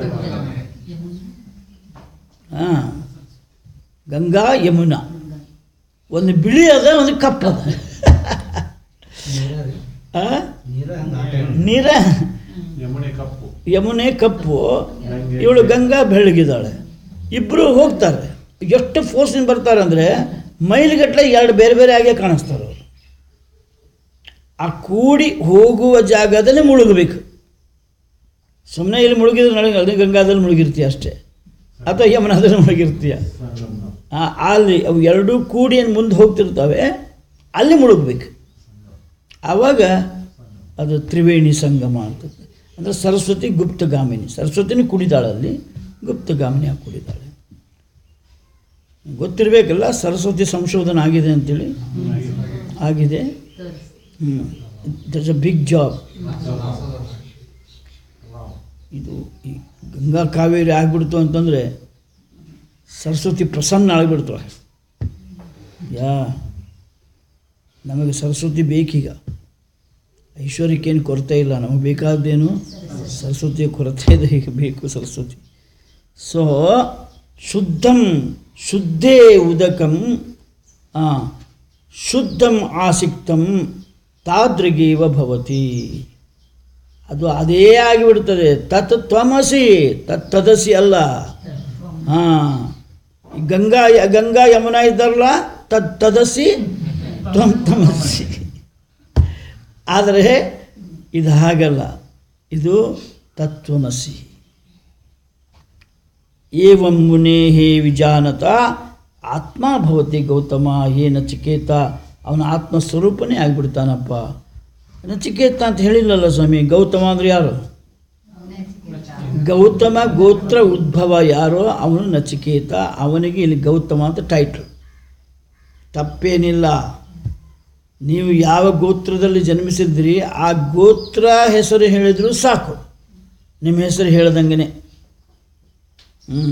ಹಾಂ ಗಂಗಾ ಯಮುನಾ ಒಂದು ಬಿಳಿ ಅದ ಒಂದು ಕಪ್ಪದ ಆ? ನೀರ ಯಮುನೆ ಕಪ್ಪು ಯಮುನೆ ಕಪ್ಪು ಇವಳು ಗಂಗಾ ಬೆಳಗಿದ್ದಾಳೆ ಇಬ್ಬರು ಹೋಗ್ತಾರೆ ಎಷ್ಟು ಫೋರ್ಸಿಂದ ಬರ್ತಾರೆ ಅಂದರೆ ಮೈಲಿಗಟ್ಟಲೆ ಎರಡು ಬೇರೆ ಬೇರೆ ಆಗೇ ಕಾಣಿಸ್ತಾರೆ ಅವರು ಆ ಕೂಡಿ ಹೋಗುವ ಜಾಗದಲ್ಲಿ ಮುಳುಗಬೇಕು ಸುಮ್ಮನೆ ಇಲ್ಲಿ ಮುಳುಗಿದ್ರೆ ನನಗೆ ಅಲ್ಲಿ ಗಂಗಾದಲ್ಲಿ ಮುಳುಗಿರ್ತೀಯ ಅಷ್ಟೇ ಅಥವಾ ಯಮುನಾದಲ್ಲಿ ಮುಳುಗಿರ್ತೀಯ ಆ, ಅಲ್ಲಿ ಅವು ಎರಡೂ ಕೂಡಿ ಏನು ಮುಂದೆ ಹೋಗ್ತಿರ್ತವೆ ಅಲ್ಲಿ ಮುಳುಗಬೇಕು ಆವಾಗ ಅದು ತ್ರಿವೇಣಿ ಸಂಗಮ ಅಂತ ಅಂದರೆ ಸರಸ್ವತಿ ಗುಪ್ತಗಾಮಿನಿ ಸರಸ್ವತಿನೂ ಕುಡಿದಾಳೆ ಅಲ್ಲಿ ಗುಪ್ತಗಾಮಿನಿ ಆಗಿ ಕುಡಿದಾಳೆ ಗೊತ್ತಿರಬೇಕಲ್ಲ ಸರಸ್ವತಿ ಸಂಶೋಧನೆ ಆಗಿದೆ ಅಂತೇಳಿ ಆಗಿದೆ ಹ್ಞೂ ದಟ್ಸ್ ಅ ಬಿಗ್ ಜಾಬ್ ಇದು ಈ ಗಂಗಾ ಕಾವೇರಿ ಆಗ್ಬಿಡ್ತು ಅಂತಂದರೆ ಸರಸ್ವತಿ ಪ್ರಸನ್ನ ಆಗಿಬಿಡ್ತಾಳೆ ಯಾ ನಮಗೆ ಸರಸ್ವತಿ ಬೇಕೀಗ ಐಶ್ವರ್ಯಕ್ಕೇನು ಕೊರತೆ ಇಲ್ಲ ನಮಗೆ ಬೇಕಾದ್ದೇನು ಸರಸ್ವತಿಯ ಕೊರತೆ ಇದೆ ಈಗ ಬೇಕು ಸರಸ್ವತಿ ಸೊ ಶುದ್ಧಂ ಶುದ್ಧೇ ಉದಕಂ ಆ, ಶುದ್ಧಂ ಆಸಿಕ್ತಂ ತಾದೃಗೀವ ಭವತಿ ಅದು ಅದೇ ಆಗಿಬಿಡ್ತದೆ ತತ್ ತ್ವಮಸಿ ತತ್ ತದಸಿ ಅಲ್ಲ ಹಾಂ ಗಂಗಾ ಗಂಗಾ ಯಮುನಾ ಇದ್ದಾರಲ್ಲ ತದ್ ತದಸಿ ತ್ವಂ ತಮಸಿ ಆದರೆ ಇದು ಹಾಗಲ್ಲ ಇದು ತತ್ವಮಸಿ ಏವಂ ಮುನೇಹೇ ವಿಜಾನತ ಆತ್ಮ ಭವತಿ ಗೌತಮ ಹೇ ನಚಿಕೇತ ಅವನ ಆತ್ಮಸ್ವರೂಪನೇ ಆಗಿಬಿಡ್ತಾನಪ್ಪ ನಚಿಕೇತ ಅಂತ ಹೇಳಿಲ್ಲಲ್ಲ ಸ್ವಾಮಿ ಗೌತಮ ಅಂದ್ರೆ ಯಾರು ಗೌತಮ ಗೋತ್ರ ಉದ್ಭವ ಯಾರೋ ಅವನು ನಚಿಕೇತ ಅವನಿಗೆ ಇಲ್ಲಿ ಗೌತಮ ಅಂತ ಟೈಟ್ಲ್ ತಪ್ಪೇನಿಲ್ಲ ನೀವು ಯಾವ ಗೋತ್ರದಲ್ಲಿ ಜನ್ಮಿಸಿದ್ರಿ ಆ ಗೋತ್ರ ಹೆಸರು ಹೇಳಿದರೂ ಸಾಕು ನಿಮ್ಮ ಹೆಸರು ಹೇಳ್ದಂಗೆ ಹ್ಞೂ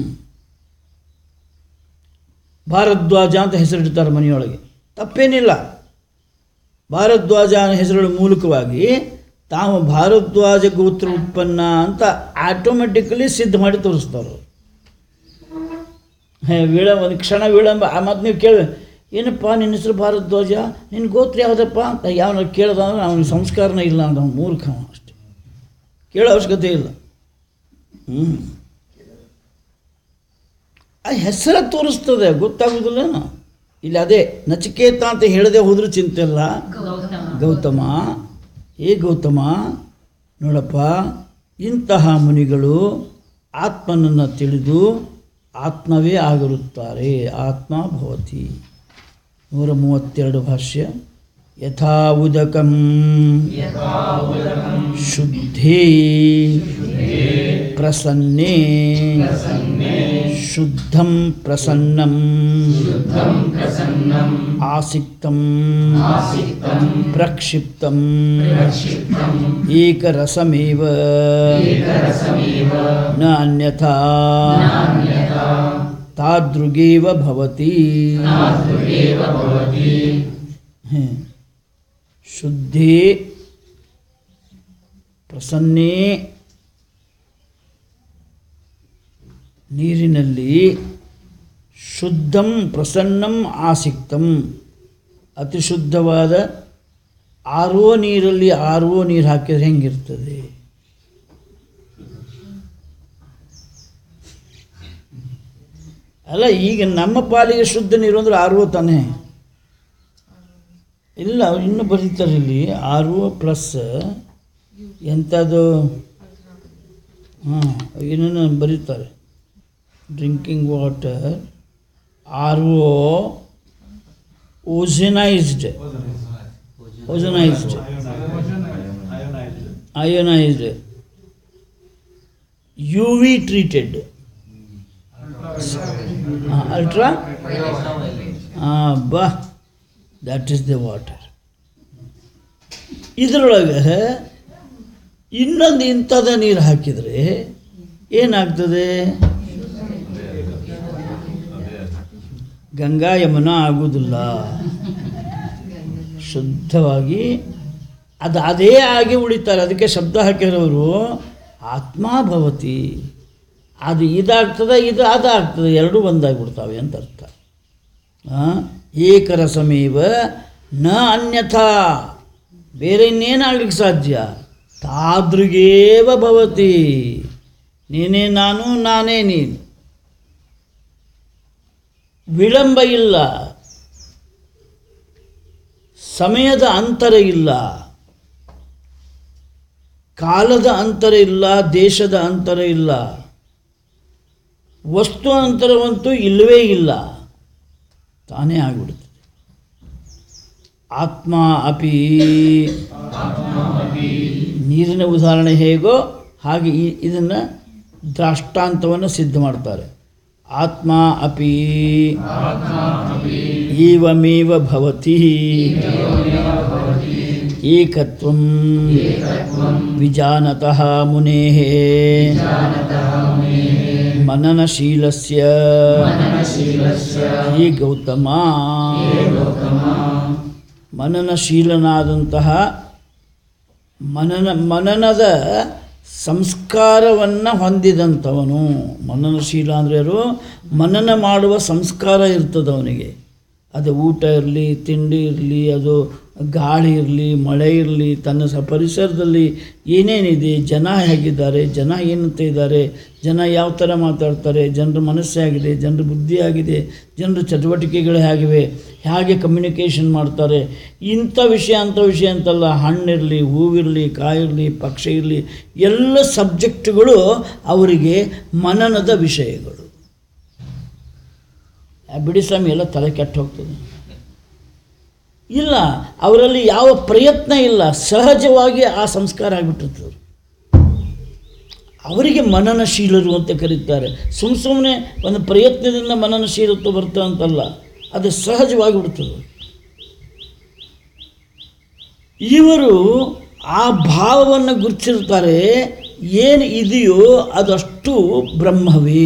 ಭಾರದ್ವಾಜ ಅಂತ ಹೆಸರಿಡ್ತಾರೆ ಮನೆಯೊಳಗೆ ತಪ್ಪೇನಿಲ್ಲ ಭಾರದ್ವಾಜ ಅನ್ನೋ ಹೆಸರುಗಳ ಮೂಲಕವಾಗಿ ತಾವು ಭಾರದ್ವಾಜ ಗೋತ್ರ ಉತ್ಪನ್ನ ಅಂತ ಆಟೋಮೆಟಿಕಲಿ ಸಿದ್ಧ ಮಾಡಿ ತೋರಿಸ್ತಾರೆ ಹೇ ವಿಳ ಒಂದು ಕ್ಷಣ ವಿಳಂಬ ಆ ಮತ್ತು ನೀವು ಕೇಳಿ ಏನಪ್ಪ ನಿನ್ನ ಹೆಸರು ಭಾರದ್ವಾಜ ನಿನ್ನ ಗೋತ್ರ ಯಾವುದಪ್ಪ ಅಂತ ಯಾವನ ಕೇಳ್ದ ಅಂದ್ರೆ ಅವನಿಗೆ ಸಂಸ್ಕಾರನೇ ಇಲ್ಲ ಅಂತ ಅವ್ನು ಮೂರ್ಖ ಅವ ಅಷ್ಟೆ ಕೇಳೋ ಅವಶ್ಯಕತೆ ಇಲ್ಲ ಹ್ಞೂ ಆ ಹೆಸರ ತೋರಿಸ್ತದೆ ಗೊತ್ತಾಗೋದಿಲ್ಲ ಇಲ್ಲಿ ಅದೇ ನಚಿಕೇತ ಅಂತ ಹೇಳದೆ ಹೋದ್ರೂ ಚಿಂತೆ ಇಲ್ಲ ಗೌತಮ ಏ ಗೌತಮ ನೋಡಪ್ಪ ಇಂತಹ ಮುನಿಗಳು ಆತ್ಮನನ್ನು ತಿಳಿದು ಆತ್ಮವೇ ಆಗಿರುತ್ತಾರೆ ಆತ್ಮ ಭವತಿ ನೂರ ಮೂವತ್ತೆರಡು ಭಾಷ್ಯ ಯಥಾ ಉದಕಂ ಶುದ್ಧೇ ಪ್ರಸನ್ನೇ ಶುದ್ಧಂ ಪ್ರಸನ್ನಂ ಆಸಿಕ್ತಂ ಪ್ರಕ್ಷಿಪ್ತಂ ಏಕರಸಮೇವ ನ ಅನ್ಯಥಾ ತಾದೃಗೇವ ಭವತಿ ಹೇ. ಶುದ್ಧೇ ಪ್ರಸನ್ನೇ ನೀರಿನಲ್ಲಿ ಶುದ್ಧಂ ಪ್ರಸನ್ನಂ ಆಸಿಕ್ತಂ ಅತಿ ಶುದ್ಧವಾದ ಆರೋ ನೀರಲ್ಲಿ ಆರೋ ನೀರು ಹಾಕಿದ್ರೆ ಹೆಂಗಿರ್ತದೆ ಅಲ್ಲ ಈಗ ನಮ್ಮ ಪಾಲಿಗೆ ಶುದ್ಧ ನೀರು ಅಂದ್ರೆ ಆರ್ ಒ ತಾನೇ ಇಲ್ಲ ಅವ್ರು ಇನ್ನೂ ಬರೀತಾರೆ ಇಲ್ಲಿ ಆರ್ ಒ ಪ್ಲಸ್ ಎಂಥದ್ದು ಹಾಂ ಏನೇನೋ ಬರೀತಾರೆ drinking water R O ozonised ozonised ionised U V treated ultra ಹಾಂ ಬಾ ದ್ಯಾಟ್ ಈಸ್ ದ ವಾಟರ್ ಇದರೊಳಗೆ ಇನ್ನೊಂದು ಇಂಥದ ನೀರು ಹಾಕಿದರೆ ಏನಾಗ್ತದೆ ಗಂಗಾ ಯಮುನಾ ಆಗುವುದಿಲ್ಲ ಶುದ್ಧವಾಗಿ ಅದು ಅದೇ ಆಗಿ ಉಳಿತಾರೆ ಅದಕ್ಕೆ ಶಬ್ದ ಹಾಕಿರೋರು ಆತ್ಮ ಭವತಿ ಅದು ಇದಾಗ್ತದೆ ಇದು ಅದಾಗ್ತದೆ ಎರಡೂ ಒಂದಾಗ್ಬಿಡ್ತಾವೆ ಅಂತ ಅರ್ಥ ಆ, ಏಕರಸಮೇವ ನ ಅನ್ಯಥಾ ಬೇರೆ ಇನ್ನೇನಾಗ್ಲಿಕ್ಕೆ ಸಾಧ್ಯ ತಾದೃಗೇವ ಭವತಿ ನೀನೇ ನಾನು ನಾನೇ ನೀನು ವಿಳಂಬ ಇಲ್ಲ ಸಮಯದ ಅಂತರ ಇಲ್ಲ ಕಾಲದ ಅಂತರ ಇಲ್ಲ ದೇಶದ ಅಂತರ ಇಲ್ಲ ವಸ್ತು ಅಂತರವಂತೂ ಇಲ್ಲವೇ ಇಲ್ಲ ತಾನೇ ಆಗಿಬಿಡುತ್ತದೆ ಆತ್ಮ ಅಪಿ ನೀರಿನ ಉದಾಹರಣೆ ಹೇಗೋ ಹಾಗೆ ಈ ಇದನ್ನು ದ್ರಾಷ್ಟಾಂತವನ್ನು ಸಿದ್ಧ ಮಾಡ್ತಾರೆ ಆತ್ಮ ಅಪಿ ಏವಮೇವ ಭವತಿ ಏಕತ್ವಂ ವಿಜಾನತಃ ಮುನೇಃ ಮನನಶೀಲಸ್ಯ ಹೇ ಗೌತಮ ಮನನಶೀಲನಾದಂತಹ ಮನನ ಮನನದ ಸಂಸ್ಕಾರವನ್ನು ಹೊಂದಿದಂಥವನು ಮನನಶೀಲ ಅಂದರೆ ಯಾರು ಮನನ ಮಾಡುವ ಸಂಸ್ಕಾರ ಇರ್ತದೆ ಅವನಿಗೆ ಅದು ಊಟ ಇರಲಿ ತಿಂಡಿ ಇರಲಿ ಅದು ಗಾಳಿ ಇರಲಿ ಮಳೆ ಇರಲಿ ತನ್ನ ಸ ಪರಿಸರದಲ್ಲಿ ಏನೇನಿದೆ ಜನ ಹೇಗಿದ್ದಾರೆ ಜನ ಏನಂತ ಇದ್ದಾರೆ ಜನ ಯಾವ ಥರ ಮಾತಾಡ್ತಾರೆ ಜನರ ಮನಸ್ಸು ಆಗಿದೆ ಜನರ ಬುದ್ಧಿ ಆಗಿದೆ ಜನರ ಚಟುವಟಿಕೆಗಳು ಹೇಗಿವೆ ಹೇಗೆ ಕಮ್ಯುನಿಕೇಷನ್ ಮಾಡ್ತಾರೆ ಇಂಥ ವಿಷಯ ಅಂಥ ವಿಷಯ ಅಂತಲ್ಲ ಹಣ್ಣಿರಲಿ ಹೂವಿರಲಿ ಕಾಯಿರಲಿ ಪಕ್ಷಿ ಇರಲಿ ಎಲ್ಲ ಸಬ್ಜೆಕ್ಟ್ಗಳು ಅವರಿಗೆ ಮನನದ ವಿಷಯಗಳು ಆ ಬಿಡಿ ಸ್ವಾಮಿ ಎಲ್ಲ ತಲೆ ಕೆಟ್ಟು ಹೋಗ್ತದೆ ಇಲ್ಲ ಅವರಲ್ಲಿ ಯಾವ ಪ್ರಯತ್ನ ಇಲ್ಲ ಸಹಜವಾಗಿ ಆ ಸಂಸ್ಕಾರ ಆಗಿಬಿಟ್ಟಿರ್ತದೆ ಅವರಿಗೆ ಮನನಶೀಲರು ಅಂತ ಕರೀತಾರೆ ಸುಮ್ಮ ಸುಮ್ಮನೆ ಒಂದು ಪ್ರಯತ್ನದಿಂದ ಮನನಶೀಲತ್ವ ಬರ್ತಾ ಅಂತಲ್ಲ ಅದು ಸಹಜವಾಗಿ ಬಿಡ್ತದೆ ಇವರು ಆ ಭಾವವನ್ನು ಗುರುತಿಸಿರ್ತಾರೆ ಏನು ಇದೆಯೋ ಅದಷ್ಟು ಬ್ರಹ್ಮವೇ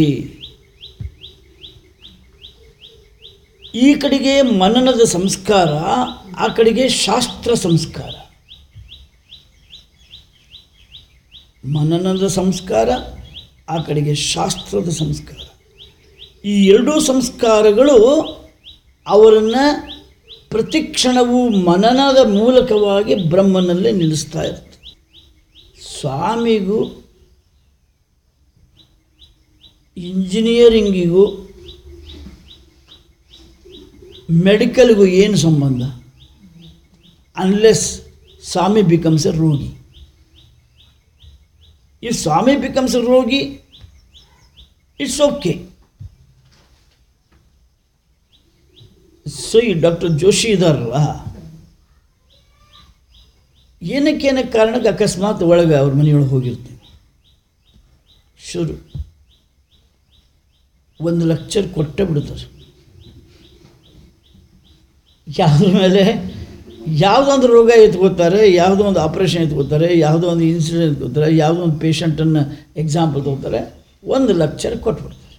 ಈ ಕಡೆಗೆ ಮನನದ ಸಂಸ್ಕಾರ ಆ ಕಡೆಗೆ ಶಾಸ್ತ್ರ ಸಂಸ್ಕಾರ ಮನನದ ಸಂಸ್ಕಾರ ಆ ಕಡೆಗೆ ಶಾಸ್ತ್ರದ ಸಂಸ್ಕಾರ ಈ ಎರಡೂ ಸಂಸ್ಕಾರಗಳು ಅವರನ್ನು ಪ್ರತಿಕ್ಷಣವೂ ಮನನದ ಮೂಲಕವಾಗಿ ಬ್ರಹ್ಮನಲ್ಲೇ ನಿಲ್ಲಿಸ್ತಾ ಇರ್ತದೆ ಸ್ವಾಮಿಗೂ ಇಂಜಿನಿಯರಿಂಗಿಗೂ ಮೆಡಿಕಲ್ಗೂ ಏನು ಸಂಬಂಧ unless swami becomes a rogi if swami becomes a rogi it's okay so ಈ ಡಾಕ್ಟರ್ ಜೋಶಿ ಇದಾರಲ್ಲ ಏನಕ್ಕೇನಕ್ಕೆ ಕಾರಣಕ್ಕೆ ಅಕಸ್ಮಾತ್ ಒಳಗೆ ಅವ್ರ ಮನೆಯೊಳಗೆ ಹೋಗಿರ್ತೀವಿ ಶುರು ಒಂದು ಲೆಕ್ಚರ್ ಕೊಟ್ಟೆ ಬಿಡ್ತಾರೆ ಯಾವುದ್ರ ಮೇಲೆ ಯಾವುದೊಂದು ರೋಗ ಎತ್ಕೋತಾರೆ ಯಾವುದೋ ಒಂದು ಆಪ್ರೇಷನ್ ಎತ್ಕೋತಾರೆ ಯಾವುದೋ ಒಂದು ಇನ್ಸಿಡೆಂಟ್ ಎತ್ಕೋತಾರೆ ಯಾವುದೋ ಒಂದು ಪೇಷಂಟನ್ನು ಎಕ್ಸಾಂಪಲ್ ತೊಗೋತಾರೆ ಒಂದು ಲೆಕ್ಚರ್ ಕೊಟ್ಬಿಡ್ತಾರೆ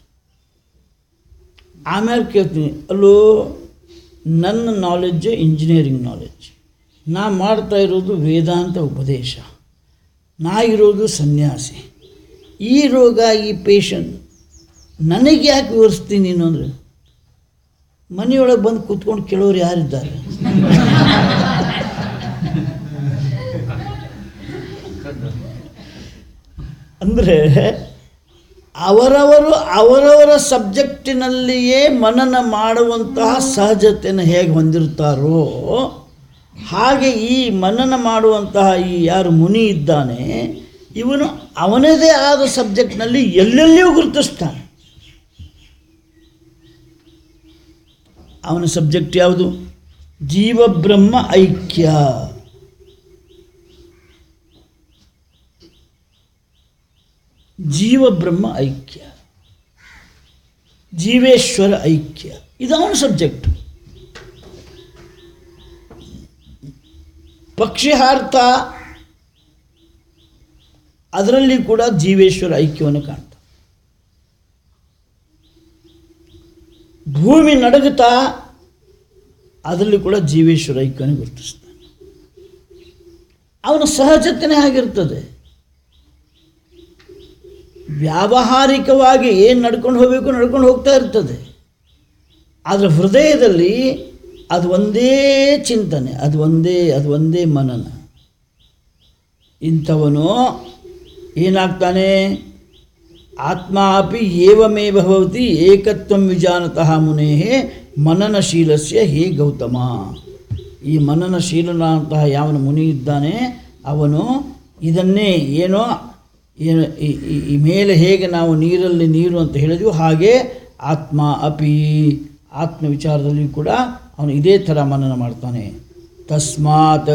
ಆಮೇಲೆ ಕೇಳ್ತೀನಿ ಅಲ್ಲೋ ನನ್ನ ನಾಲೆಡ್ಜು ಇಂಜಿನಿಯರಿಂಗ್ ನಾಲೆಡ್ಜ್ ನಾ ಮಾಡ್ತಾ ಇರೋದು ವೇದಾಂತ ಉಪದೇಶ ನಾ ಇರೋದು ಸನ್ಯಾಸಿ ಈ ರೋಗ ಈ ಪೇಷಂಟ್ ನನಗೆ ಯಾಕೆ ವಿವರಿಸ್ತೀನಿ ನೀನು ಅಂದರೆ ಮನೆಯೊಳಗೆ ಬಂದು ಕೂತ್ಕೊಂಡು ಕೇಳೋರು ಯಾರಿದ್ದಾರೆ ಅಂದರೆ ಅವರವರು ಅವರವರ ಸಬ್ಜೆಕ್ಟಿನಲ್ಲಿಯೇ ಮನನ ಮಾಡುವಂತಹ ಸಹಜತೆಯನ್ನು ಹೇಗೆ ಹೊಂದಿರ್ತಾರೋ ಹಾಗೆ ಈ ಮನನ ಮಾಡುವಂತಹ ಈ ಯಾರು ಮುನಿ ಇದ್ದಾನೆ ಇವನು ಅವನದೇ ಆದ ಸಬ್ಜೆಕ್ಟ್ನಲ್ಲಿ ಎಲ್ಲೆಲ್ಲಿಯೂ ಗುರುತಿಸ್ತಾನೆ ಅವನ ಸಬ್ಜೆಕ್ಟ್ ಯಾವುದು ಜೀವಬ್ರಹ್ಮ ಐಕ್ಯ ಜೀವಬ್ರಹ್ಮ ಐಕ್ಯ ಜೀವೇಶ್ವರ ಐಕ್ಯ ಇದು ಅವನ ಸಬ್ಜೆಕ್ಟ್ ಪಕ್ಷಿ ಹಾರ್ತಾ ಅದರಲ್ಲಿ ಕೂಡ ಜೀವೇಶ್ವರ ಐಕ್ಯವನ್ನು ಕಾಣ್ತಾ ಭೂಮಿ ನಡಗುತ್ತಾ ಅದರಲ್ಲಿ ಕೂಡ ಜೀವೇಶ್ವರ ಐಕ್ಯವನ್ನು ಗುರುತಿಸ್ತಾನೆ ಅವನ ಸಹಜತೆನೇ ಆಗಿರ್ತದೆ ವ್ಯಾವಹಾರಿಕವಾಗಿ ಏನು ನಡ್ಕೊಂಡು ಹೋಗಬೇಕು ನಡ್ಕೊಂಡು ಹೋಗ್ತಾ ಇರ್ತದೆ ಆದರೆ ಹೃದಯದಲ್ಲಿ ಅದು ಒಂದೇ ಚಿಂತನೆ ಅದು ಒಂದೇ ಅದು ಒಂದೇ ಮನನ ಇಂಥವನು ಏನಾಗ್ತಾನೆ ಆತ್ಮ ಅಪಿ ಏವಮೇವ ಭವತಿ ಏಕತ್ವಂ ವಿಜಾನತಃ ಮುನೇ ಮನನಶೀಲಸ್ಯ ಹೇ ಗೌತಮ ಈ ಮನನಶೀಲನಾದಂತಹ ಯಾವನ ಮುನಿ ಇದ್ದಾನೆ ಅವನು ಇದನ್ನೇ ಏನೋ ಏನು ಈ- ಈ- ಈ ಮೇಲೆ ಹೇಗೆ ನಾವು ನೀರಲ್ಲಿ ನೀರು ಅಂತ ಹೇಳಿದ್ವಿ ಹಾಗೆ ಆತ್ಮ ಅಪಿ ಆತ್ಮ ವಿಚಾರದಲ್ಲಿ ಕೂಡ ಅವನು ಇದೇ ಥರ ಮನನ ಮಾಡ್ತಾನೆ ತಸ್ಮಾತ್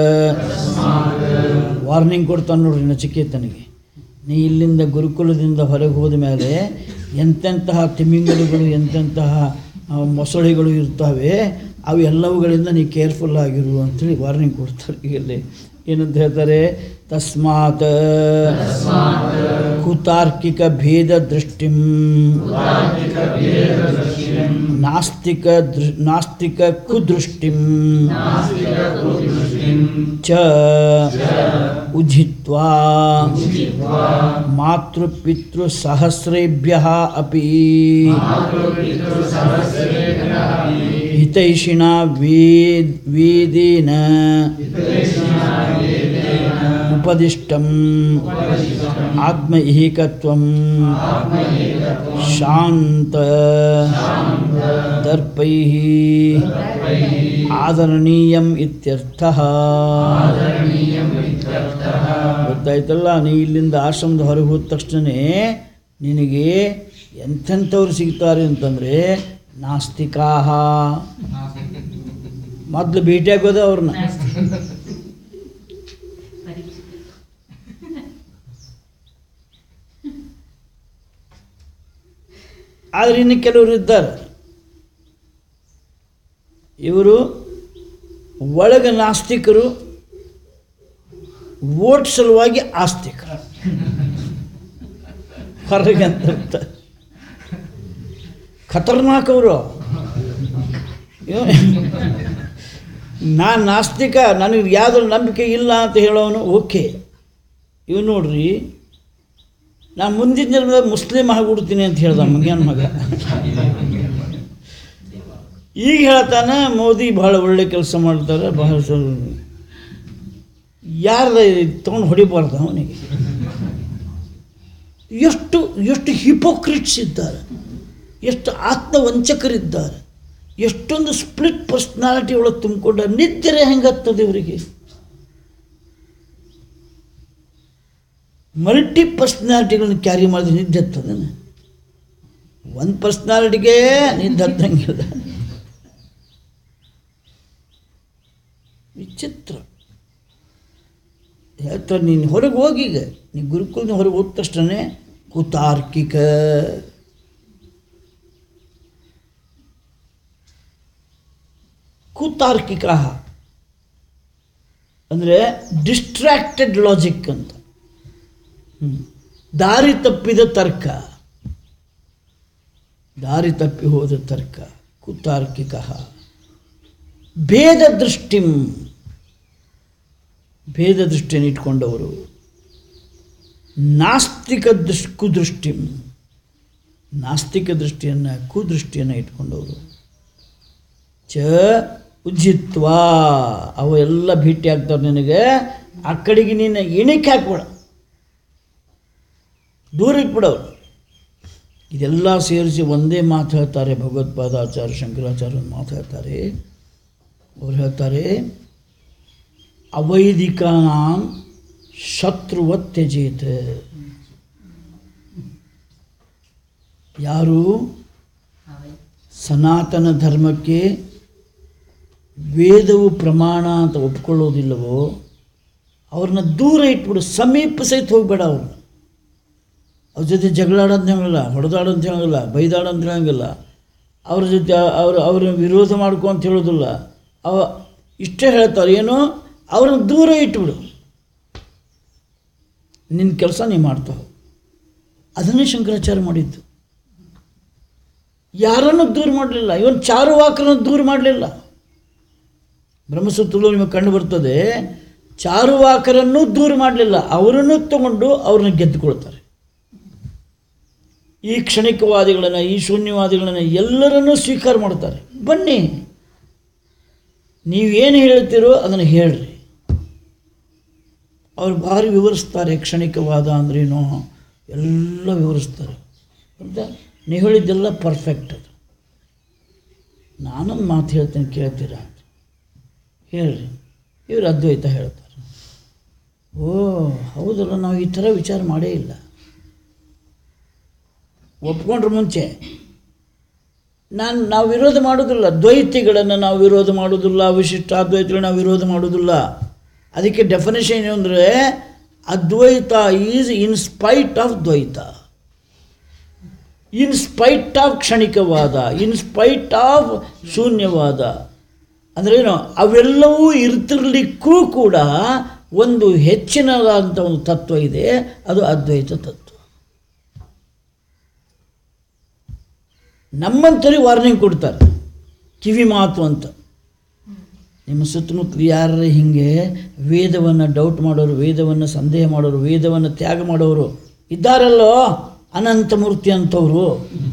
ವಾರ್ನಿಂಗ್ ಕೊಡ್ತಾನೆ ನೋಡ್ರಿ ನಚಿಕೇತನಿಗೆ ನೀ ಇಲ್ಲಿಂದ ಗುರುಕುಲದಿಂದ ಹೊರಗೆ ಹೋದ ಮೇಲೆ ಎಂತೆಂತಹ ತಿಮಿಂಗಲುಗಳು ಎಂತೆಂತಹ ಆ, ಮೊಸಳೆಗಳು ಇರ್ತವೆ ಅವು ಎಲ್ಲವುಗಳಿಂದ ನೀ ಕೇರ್ಫುಲ್ ಆಗಿರು ಅಂತೇಳಿ ವಾರ್ನಿಂಗ್ ಕೊಡ್ತಾರೆ ಇಲ್ಲಿ ಏನಂತ ಹೇಳ್ತಾರೆ ತಸ್ಮಾತ್ ಕುತಾರ್ಕಿಕ ಭೇದ ದೃಷ್ಟಿಂ ನಾಸ್ತಿಕ ದೃ ನಾಸ್ತಿಕ ಕುದೃಷ್ಟಿಂ ಚ ಉಜಿತ್ವಾ ಮಾತೃಪಿತೃಸಹಸ್ರೇಭ್ಯ ಅಪಿ ಹಿತೈಷಿಣ ವೇದ್ ವೇದೇನ ಉಪದಿಷ್ಟಂ ಆತ್ಮ ಏಕತ್ವಂ ಶಾಂತ ದರ್ಪೈ ಆದರಣೀಯಂ ಇತ್ಯರ್ಥಃ ಗೊತ್ತಾಯ್ತಲ್ಲ ನೀ ಇಲ್ಲಿಂದ ಆಶ್ರಮದ ಹೊರಗೆ ಹೋದ ತಕ್ಷಣವೇ ನಿನಗೆ ಎಂಥೆಂಥವ್ರು ಸಿಗ್ತಾರೆ ಅಂತಂದರೆ ನಾಸ್ತಿಕಾಹ ಮೊದಲು ಭೇಟಿಯಾಗೋದು ಅವ್ರನ್ನ ಆದರೆ ಇನ್ನು ಕೆಲವರು ಇದ್ದಾರೆ ಇವರು ಒಳಗ ನಾಸ್ತಿಕರು ವೋಟ್ ಸಲುವಾಗಿ ಆಸ್ತಿಕರು ಹೊರಗೆ ಅಂತ ಖತರ್ನಾಕ್ ಅವರು ನಾನು ನಾಸ್ತಿಕ ನನಗೆ ಯಾವುದ್ರ ನಂಬಿಕೆ ಇಲ್ಲ ಅಂತ ಹೇಳೋನು ಓಕೆ ಇವ್ ನೋಡ್ರಿ ನಾನು ಮುಂದಿನ ಜನ್ಮದಾಗ ಮುಸ್ಲಿಮ್ ಆಗಿಬಿಡ್ತೀನಿ ಅಂತ ಹೇಳ್ದ ಮಗನ ಮಗ ಈಗ ಹೇಳ್ತಾನೆ ಮೋದಿ ಭಾಳ ಒಳ್ಳೆ ಕೆಲಸ ಮಾಡ್ತಾರೆ ಬಹಳ ಯಾರ್ದ ತೊಗೊಂಡು ಹೊಡಿಬಾರ್ದು ಅವನಿಗೆ ಎಷ್ಟು ಎಷ್ಟು ಹಿಪೋಕ್ರಿಟ್ಸ್ ಇದ್ದಾರೆ ಎಷ್ಟು ಆತ್ಮವಂಚಕರಿದ್ದಾರೆ ಎಷ್ಟೊಂದು ಸ್ಪ್ಲಿಟ್ ಪರ್ಸ್ನಾಲಿಟಿ ಒಳಗೆ ತುಂಬಿಕೊಂಡ ನಿದ್ರೆ ಹೆಂಗತ್ತದ ಇವರಿಗೆ ಮಲ್ಟಿ ಪರ್ಸ್ನಾಲಿಟಿಗಳನ್ನ ಕ್ಯಾರಿ ಮಾಡಿದ್ರೆ ನಿದ್ದೆ ಹತ್ತದನ ಒಂದು ಪರ್ಸ್ನಾಲಿಟಿಗೆ ನಿದ್ದೆ ಹತ್ತಂಗಿಲ್ಲ ವಿಚಿತ್ರ ಹೇಳ್ತಾರೆ ನೀನು ಹೊರಗೆ ಹೋಗೀಗ ನೀನು ಗುರುಕುಲದ ಹೊರಗೆ ಹೋದ ತಕ್ಷಣ ಕುತಾರ್ಕಿಕ ಕುತಾರ್ಕಿಕ ಅಂದರೆ ಡಿಸ್ಟ್ರ್ಯಾಕ್ಟೆಡ್ ಲಾಜಿಕ್ ಅಂತ ಹ್ಮ್. ದಾರಿ ತಪ್ಪಿದ ತರ್ಕ ದಾರಿ ತಪ್ಪಿ ಹೋದ ತರ್ಕ ಕುತಾರ್ಕಿಕ ಭೇದ ದೃಷ್ಟಿಂ ಭೇದ ದೃಷ್ಟಿಯನ್ನು ಇಟ್ಕೊಂಡವರು ನಾಸ್ತಿಕ ದೃಶ್ ಕುದೃಷ್ಟಿಂ ನಾಸ್ತಿಕ ದೃಷ್ಟಿಯನ್ನು ಕುದೃಷ್ಟಿಯನ್ನು ಇಟ್ಕೊಂಡವರು ಚ ಉಜ್ಜಿತ್ವ ಅವು ಎಲ್ಲ ಭೇಟಿ ಆಗ್ತಾವೆ ನಿನಗೆ ಆ ಕಡೆಗೆ ನೀನು ಎಣಿಕೆ ಹಾಕ್ಬೇಡ ದೂರ ಇಟ್ಬಿಡವ್ರು ಇದೆಲ್ಲ ಸೇರಿಸಿ ಒಂದೇ ಮಾತು ಹೇಳ್ತಾರೆ ಭಗವತ್ಪಾದಾಚಾರ್ಯ ಶಂಕರಾಚಾರ್ಯ ಒಂದು ಮಾತು ಹೇಳ್ತಾರೆ ಅವ್ರು ಹೇಳ್ತಾರೆ ಅವೈದಿಕಾನಾಂ ಶತ್ರುವ ತ್ಯಜೇತ ಯಾರು ಸನಾತನ ಧರ್ಮಕ್ಕೆ ವೇದವು ಪ್ರಮಾಣ ಅಂತ ಒಪ್ಕೊಳ್ಳೋದಿಲ್ಲವೋ ಅವ್ರನ್ನ ದೂರ ಇಟ್ಬಿಡು ಸಮೀಪ ಸಹಿತ ಹೋಗ್ಬೇಡ ಅವ್ರನ್ನ ಅವ್ರ ಜೊತೆ ಜಗಳಾಡೋದು ಹೇಳಂಗಿಲ್ಲ ಹೊಡೆದಾಡೋದು ಹೇಳಂಗಿಲ್ಲ ಬೈದಾಡೋದು ಹೇಳಂಗಿಲ್ಲ ಅವ್ರ ಜೊತೆ ಅವ್ರ ಅವ್ರ ವಿರೋಧ ಮಾಡ್ಕೊ ಅಂತ ಹೇಳೋದಿಲ್ಲ ಅವ ಇಷ್ಟೇ ಹೇಳ್ತಾರೆ ಏನು ಅವ್ರನ್ನ ದೂರ ಇಟ್ಬಿಡು ನಿನ್ನ ಕೆಲಸ ನೀ ಮಾಡ್ತಾವೆ ಅದನ್ನೇ ಶಂಕರಾಚಾರ್ಯ ಮಾಡಿದ್ದು ಯಾರನ್ನು ದೂರ ಮಾಡಲಿಲ್ಲ ಇವನ್ ಚಾರುವಾಕರನ್ನು ದೂರ ಮಾಡಲಿಲ್ಲ ಬ್ರಹ್ಮಸೂತ್ರಗಳು ನಿಮಗೆ ಕಂಡು ಬರ್ತದೆ ಚಾರುವಾಕರನ್ನು ದೂರ ಮಾಡಲಿಲ್ಲ ಅವರನ್ನು ತಗೊಂಡು ಅವ್ರನ್ನ ಗೆದ್ದುಕೊಳ್ತಾರೆ ಈ ಕ್ಷಣಿಕವಾದಿಗಳನ್ನು ಈ ಶೂನ್ಯವಾದಿಗಳನ್ನು ಎಲ್ಲರನ್ನೂ ಸ್ವೀಕಾರ ಮಾಡ್ತಾರೆ ಬನ್ನಿ ನೀವೇನು ಹೇಳ್ತೀರೋ ಅದನ್ನು ಹೇಳ್ರಿ ಅವ್ರು ಭಾರಿ ವಿವರಿಸ್ತಾರೆ ಕ್ಷಣಿಕವಾದ ಅಂದ್ರೇನು ಎಲ್ಲ ವಿವರಿಸ್ತಾರೆ ಹೌದಾ ನೀವು ಹೇಳಿದ್ದೆಲ್ಲ ಪರ್ಫೆಕ್ಟ್ ಅದು ನಾನೊಂದು ಮಾತು ಹೇಳ್ತೇನೆ ಕೇಳ್ತೀರಾ ಅಂತ ಹೇಳ್ರಿ ಇವರು ಅದ್ವೈತ ಹೇಳ್ತಾರೆ ಓ ಹೌದಲ್ಲ ನಾವು ಈ ಥರ ವಿಚಾರ ಮಾಡೇ ಇಲ್ಲ ಒಪ್ಕೊಂಡ್ರೆ ಮುಂಚೆ ನಾನು ನಾವು ವಿರೋಧ ಮಾಡೋದಿಲ್ಲ ದ್ವೈತಿಗಳನ್ನು ನಾವು ವಿರೋಧ ಮಾಡೋದಿಲ್ಲ ವಿಶಿಷ್ಟ ಅದ್ವೈತಗಳನ್ನ ನಾವು ವಿರೋಧ ಮಾಡೋದಿಲ್ಲ ಅದಕ್ಕೆ ಡೆಫಿನೇಷನ್ ಏನು ಅಂದರೆ Advaita is in spite of Dvaita in spite of Kshanikavada in spite of Shunyavada ಅಂದ್ರೇನು ಅವೆಲ್ಲವೂ ಇರ್ತಿರ್ಲಿಕ್ಕೂ ಕೂಡ ಒಂದು ಹೆಚ್ಚಿನದಾದಂಥ ಒಂದು ತತ್ವ ಇದೆ ಅದು ಅದ್ವೈತ ತತ್ವ ನಮ್ಮಂಥವ್ರಿಗೆ ವಾರ್ನಿಂಗ್ ಕೊಡ್ತಾರೆ ಕಿವಿ ಮಾತು ಅಂತ ನಿಮ್ಮ ಸುತ್ತಮುತ್ತಲು ಯಾರು ಹಿಂಗೆ ವೇದವನ್ನು ಡೌಟ್ ಮಾಡೋರು ವೇದವನ್ನು ಸಂದೇಹ ಮಾಡೋರು ವೇದವನ್ನು ತ್ಯಾಗ ಮಾಡೋರು ಇದ್ದಾರಲ್ಲೋ ಅನಂತಮೂರ್ತಿ ಅಂಥವ್ರು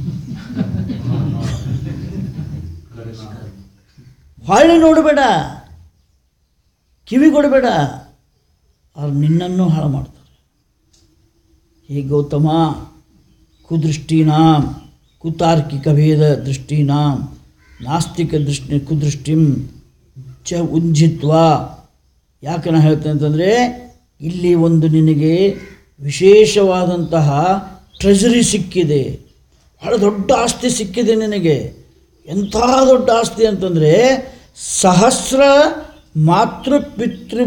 ಹೊಳ್ಳಿ ನೋಡಬೇಡ ಕಿವಿ ಕೊಡಬೇಡ ಅವ್ರು ನಿನ್ನನ್ನು ಹಾಳು ಮಾಡ್ತಾರೆ ಹೇ ಗೌತಮ ಕುದೃಷ್ಟೀನಾಂ ಕುತಾರ್ಕಿಕ ಭೇದ ದೃಷ್ಟೀನಾಂ ನಾಸ್ತಿಕ ದೃಷ್ಟಿ ಕುದೃಷ್ಟಿಂ ಚ ಉಜ್ಜಿತ್ವ ಯಾಕೆ ನಾನು ಹೇಳ್ತೇನೆ ಅಂತಂದರೆ ಇಲ್ಲಿ ಒಂದು ನಿನಗೆ ವಿಶೇಷವಾದಂತಹ ಟ್ರೆಜರಿ ಸಿಕ್ಕಿದೆ ಬಹಳ ದೊಡ್ಡ ಆಸ್ತಿ ಸಿಕ್ಕಿದೆ ನಿನಗೆ ಎಂಥ ದೊಡ್ಡ ಆಸ್ತಿ ಅಂತಂದರೆ ಸಹಸ್ರ ಮಾತೃಪಿತೃ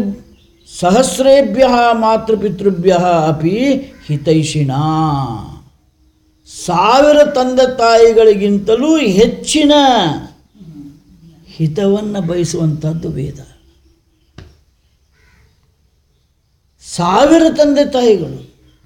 ಸಹಸ್ರೇಭ್ಯ ಮಾತೃಪಿತೃಭ್ಯ ಅಪಿ ಹಿತೈಷಿಣ ಸಾವಿರ ತಂದೆ ತಾಯಿಗಳಿಗಿಂತಲೂ ಹೆಚ್ಚಿನ ಹಿತವನ್ನು ಬಯಸುವಂಥದ್ದು ವೇದ ಸಾವಿರ ತಂದೆ ತಾಯಿಗಳು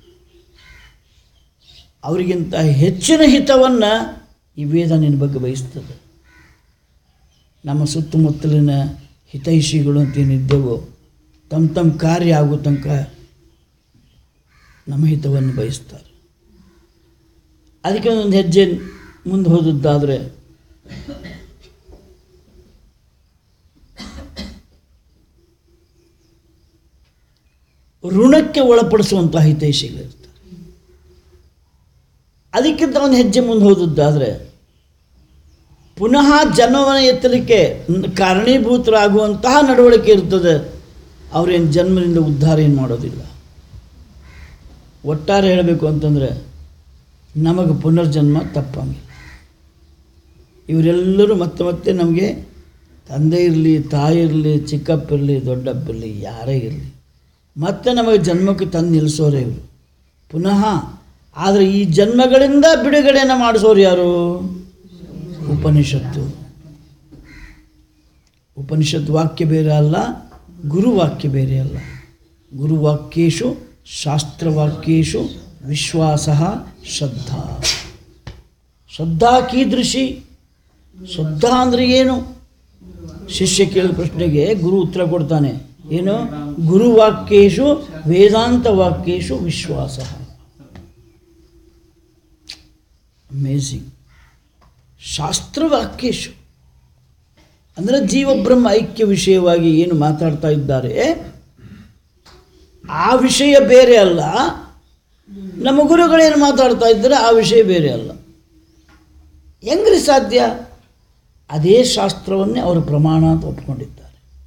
ಅವರಿಗಿಂತ ಹೆಚ್ಚಿನ ಹಿತವನ್ನು ಈ ವೇದ ನಿನ್ನ ಬಗ್ಗೆ ಬಯಸ್ತದೆ ನಮ್ಮ ಸುತ್ತಮುತ್ತಲಿನ ಹಿತೈಷಿಗಳು ಅಂತ ಏನಿದ್ದೆವೋ ತಮ್ಮ ತಮ್ಮ ಕಾರ್ಯ ಆಗೋ ತನಕ ನಮ್ಮ ಹಿತವನ್ನು ಬಯಸ್ತಾರೆ ಅದಕ್ಕೆ ಒಂದು ಹೆಜ್ಜೆ ಮುಂದೆ ಹೋದದ್ದಾದರೆ ಋಣಕ್ಕೆ ಒಳಪಡಿಸುವಂಥ ಹಿತೈಷಿಗಳಿರ್ತಾರೆ ಅದಕ್ಕಿಂತ ಒಂದು ಹೆಜ್ಜೆ ಮುಂದೆ ಹೋದದ್ದಾದರೆ ಪುನಃ ಜನ್ಮವನ್ನು ಎತ್ತಲಿಕ್ಕೆ ಕಾರಣೀಭೂತರಾಗುವಂತಹ ನಡವಳಿಕೆ ಇರ್ತದೆ ಅವರೇನು ಜನ್ಮದಿಂದ ಉದ್ಧಾರ ಏನು ಮಾಡೋದಿಲ್ಲ ಒಟ್ಟಾರೆ ಹೇಳಬೇಕು ಅಂತಂದರೆ ನಮಗೆ ಪುನರ್ಜನ್ಮ ತಪ್ಪಂಗಿಲ್ಲ ಇವರೆಲ್ಲರೂ ಮತ್ತೆ ಮತ್ತೆ ನಮಗೆ ತಂದೆ ಇರಲಿ ತಾಯಿ ಇರಲಿ ಚಿಕ್ಕಪ್ಪ ಇರಲಿ ದೊಡ್ಡಪ್ಪ ಇರಲಿ ಯಾರೇ ಇರಲಿ ಮತ್ತೆ ನಮಗೆ ಜನ್ಮಕ್ಕೆ ತಂದು ನಿಲ್ಲಿಸೋರೇ ಇವರು ಪುನಃ ಆದರೆ ಈ ಜನ್ಮಗಳಿಂದ ಬಿಡುಗಡೆಯನ್ನು ಮಾಡಿಸೋರು ಯಾರು ಉಪನಿಷತ್ತು ಉಪನಿಷತ್ ವಾಕ್ಯ ಬೇರೆ ಅಲ್ಲ ಗುರುವಾಕ್ಯ ಬೇರೆ ಅಲ್ಲ ಗುರುವಾಕ್ಯೇಶು ಶಾಸ್ತ್ರವಾಕ್ಯೇಶು ವಿಶ್ವಾಸ ಶ್ರದ್ಧಾ ಶ್ರದ್ಧಾ ಕೀದೃಶಿ ಶ್ರದ್ಧಾ ಅಂದರೆ ಏನು ಶಿಷ್ಯ ಕೇಳಿದ ಪ್ರಶ್ನೆಗೆ ಗುರು ಉತ್ತರ ಕೊಡ್ತಾನೆ ಏನು ಗುರುವಾಕ್ಯೇಶು ವೇದಾಂತ ವಾಕ್ಯೇಶು ವಿಶ್ವಾಸ ಅಮೇಝಿಂಗ್ ಶಾಸ್ತ್ರವಾಕ್ಯೇಶು ಅಂದರೆ ಜೀವಬ್ರಹ್ಮ ಐಕ್ಯ ವಿಷಯವಾಗಿ ಏನು ಮಾತಾಡ್ತಾ ಇದ್ದಾರೆ ಆ ವಿಷಯ ಬೇರೆ ಅಲ್ಲ ನಮ್ಮ ಗುರುಗಳೇನು ಮಾತಾಡ್ತಾ ಇದ್ದಾರೆ ಆ ವಿಷಯ ಬೇರೆ ಅಲ್ಲ ಹೆಂಗ್ರಿ ಸಾಧ್ಯ ಅದೇ ಶಾಸ್ತ್ರವನ್ನೇ ಅವರು ಪ್ರಮಾಣ ಅಂತ ಒಪ್ಕೊಂಡಿದ್ದಾರೆ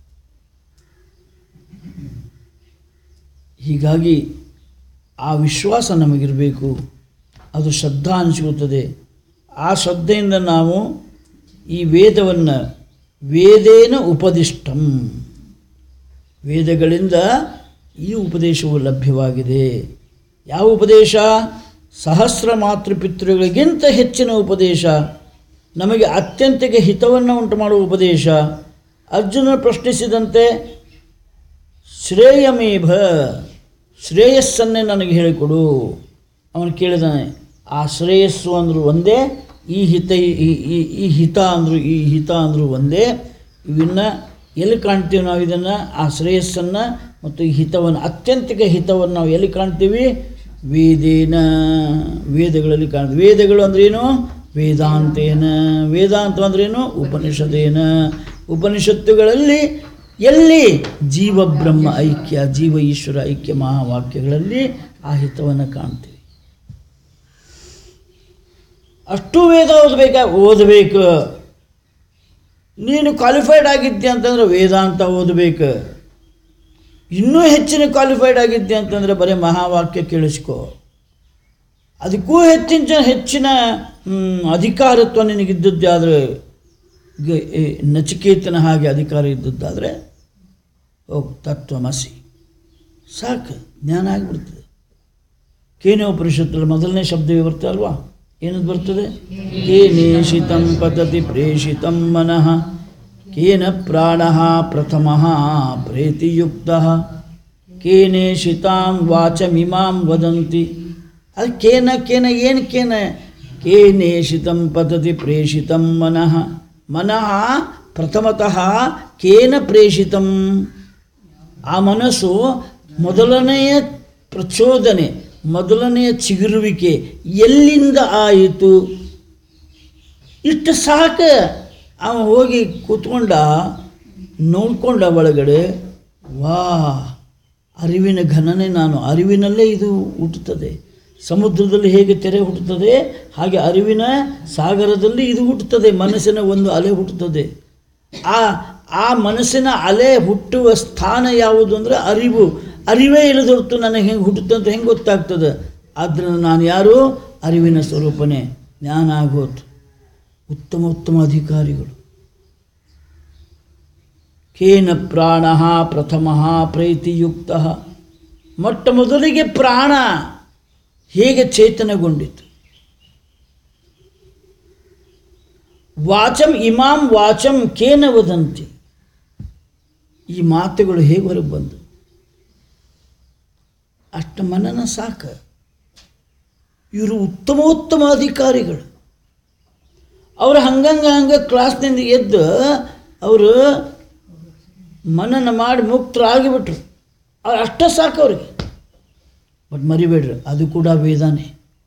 ಹೀಗಾಗಿ ಆ ವಿಶ್ವಾಸ ನಮಗಿರಬೇಕು ಅದು ಶ್ರದ್ಧಾ ಅನಿಸಿರುತ್ತದೆ ಆ ಶ್ರದ್ಧೆಯಿಂದ ನಾವು ಈ ವೇದವನ್ನು ವೇದೇನ ಉಪದಿಷ್ಟಂ ವೇದಗಳಿಂದ ಈ ಉಪದೇಶವು ಲಭ್ಯವಾಗಿದೆ ಯಾವ ಉಪದೇಶ ಸಹಸ್ರ ಮಾತೃಪಿತೃಗಳಿಗಿಂತ ಹೆಚ್ಚಿನ ಉಪದೇಶ ನಮಗೆ ಅತ್ಯಂತಿಕ ಹಿತವನ್ನು ಉಂಟು ಮಾಡುವ ಉಪದೇಶ ಅರ್ಜುನ ಪ್ರಶ್ನಿಸಿದಂತೆ ಶ್ರೇಯಮೇಭ ಶ್ರೇಯಸ್ಸನ್ನೇ ನನಗೆ ಹೇಳಿಕೊಡು ಅವನು ಕೇಳಿದಾನೆ ಆ ಶ್ರೇಯಸ್ಸು ಅಂದರು ಒಂದೇ ಈ ಹಿತ ಈ ಈ- ಈ ಹಿತ ಅಂದರು ಈ ಹಿತ ಅಂದರು ಒಂದೇ ಇವನ್ನ ಎಲ್ಲಿ ಕಾಣ್ತೀವಿ ನಾವು ಇದನ್ನು ಆ ಶ್ರೇಯಸ್ಸನ್ನು ಮತ್ತು ಈ ಹಿತವನ್ನು ಅತ್ಯಂತಿಕ ಹಿತವನ್ನು ನಾವು ಎಲ್ಲಿ ಕಾಣ್ತೀವಿ ವೇದೇನ ವೇದಗಳಲ್ಲಿ ಕಾಣ್ತೀವಿ ವೇದಗಳು ಅಂದ್ರೇನು ವೇದಾಂತೇನ ವೇದಾಂತ ಅಂದ್ರೇನು ಉಪನಿಷದೇನ ಉಪನಿಷತ್ತುಗಳಲ್ಲಿ ಎಲ್ಲಿ ಜೀವ ಬ್ರಹ್ಮ ಐಕ್ಯ ಜೀವ ಈಶ್ವರ ಐಕ್ಯ ಮಹಾವಾಕ್ಯಗಳಲ್ಲಿ ಆ ಹಿತವನ್ನು ಕಾಣ್ತೀವಿ ಅಷ್ಟು ವೇದ ಓದಬೇಕಾ ಓದಬೇಕು ನೀನು ಕ್ವಾಲಿಫೈಡ್ ಆಗಿದ್ದೆ ಅಂತಂದ್ರೆ ವೇದಾಂತ ಓದಬೇಕು ಇನ್ನೂ ಹೆಚ್ಚಿನ ಕ್ವಾಲಿಫೈಡ್ ಆಗಿದ್ದೆ ಅಂತಂದರೆ ಬರೀ ಮಹಾವಾಕ್ಯ ಕೇಳಿಸ್ಕೋ ಅದಕ್ಕೂ ಹೆಚ್ಚಿನ ಹೆಚ್ಚಿನ ಮ್, ಅಧಿಕಾರತ್ವ ನಿನಗಿದ್ದದ್ದಾದರೆ ಗ- ಈ ನಚಿಕೇತನ ಹಾಗೆ ಅಧಿಕಾರ ಇದ್ದದ್ದಾದರೆ ಹೋಗು ತತ್ವಮಸಿ ಸಾಕು ಜ್ಞಾನ ಆಗಿಬಿಡ್ತದೆ ಕೇನೋಪನಿಷತ್ತಲ್ಲಿ ಮೊದಲನೇ ಶಬ್ದವೇ ಬರ್ತದೆ ಅಲ್ವಾ ಏನದು ಬರ್ತದೆ ಕೇನೇಷಿತಂ ಪತತಿ ಪ್ರೇಷಿತಂ ಮನಃ ಕೇನ ಪ್ರಾಣ ಪ್ರಥಮ ಪ್ರೇತಿಯುಕ್ತ ಕೇನೇಷಿತಾಂ ವಾಚಮಿಮಾಂ ವದಂತಿ ಅದು ಕೇನ ಕೇನ ಏನು ಕೇನ ಕೇನೇಷಿತಂ ಪತತಿ ಪ್ರೇಷಿತಂ ಮನಃ ಮನಃ ಪ್ರಥಮತಃ ಕೇನ ಪ್ರೇಷಿತಂ ಆ ಮನಸ್ಸು ಮೊದಲನೆಯ ಪ್ರಚೋದನೆ ಮೊದಲನೆಯ ಚಿಗುರುವಿಕೆ ಎಲ್ಲಿಂದ ಆಯಿತು ಇಷ್ಟು ಸಾಕು ಅವ ಹೋಗಿ ಕೂತ್ಕೊಂಡ ನೋಡ್ಕೊಂಡ ಒಳಗಡೆ ವಾ ಅರಿವಿನ ಘನನೆ ನಾನು ಅರಿವಿನಲ್ಲೇ ಇದು ಹುಟ್ಟುತ್ತದೆ ಸಮುದ್ರದಲ್ಲಿ ಹೇಗೆ ತೆರೆ ಹುಟ್ಟುತ್ತದೆ ಹಾಗೆ ಅರಿವಿನ ಸಾಗರದಲ್ಲಿ ಇದು ಹುಟ್ಟುತ್ತದೆ ಮನಸ್ಸಿನ ಒಂದು ಅಲೆ ಹುಟ್ಟುತ್ತದೆ ಆ ಆ ಮನಸ್ಸಿನ ಅಲೆ ಹುಟ್ಟುವ ಸ್ಥಾನ ಯಾವುದು ಅಂದರೆ ಅರಿವು ಅರಿವೇ ಇಲ್ಲದೊರ್ತು ನನಗೆ ಹೆಂಗೆ ಹುಟ್ಟುತ್ತೆ ಅಂತ ಹೆಂಗೆ ಗೊತ್ತಾಗ್ತದೆ ಆದ್ದರಿಂದ ನಾನು ಯಾರು ಅರಿವಿನ ಸ್ವರೂಪನೇ ಜ್ಞಾನ ಆಗೋತು ಉತ್ತಮ ಉತ್ತಮ ಅಧಿಕಾರಿಗಳು ಕೇನ ಪ್ರಾಣ ಪ್ರಥಮ ಪ್ರೀತಿಯುಕ್ತ ಮೊಟ್ಟ ಮೊದಲಿಗೆ ಪ್ರಾಣ ಹೇಗೆ ಚೇತನಗೊಂಡಿತು ವಾಚಂ ಇಮಾಂ ವಾಚಂ ಕೇನ ವದಂತಿ ಈ ಮಾತುಗಳು ಹೇಗೆ ಹೊರಗೆ ಬಂದು ಅಷ್ಟು ಮನನ ಸಾಕ ಇವರು ಉತ್ತಮೋತ್ತಮ ಅಧಿಕಾರಿಗಳು ಅವರು ಹಂಗಂಗ ಹಂಗೆ ಕ್ಲಾಸ್ನಿಂದ ಎದ್ದು ಅವರು ಮನನ ಮಾಡಿ ಮುಕ್ತರಾಗಿಬಿಟ್ರು ಅವ್ರು ಅಷ್ಟೇ ಸಾಕು ಅವ್ರಿಗೆ ಬಟ್ ಮರಿಬೇಡ್ರಿ ಅದು ಕೂಡ ವೇದಾನೆ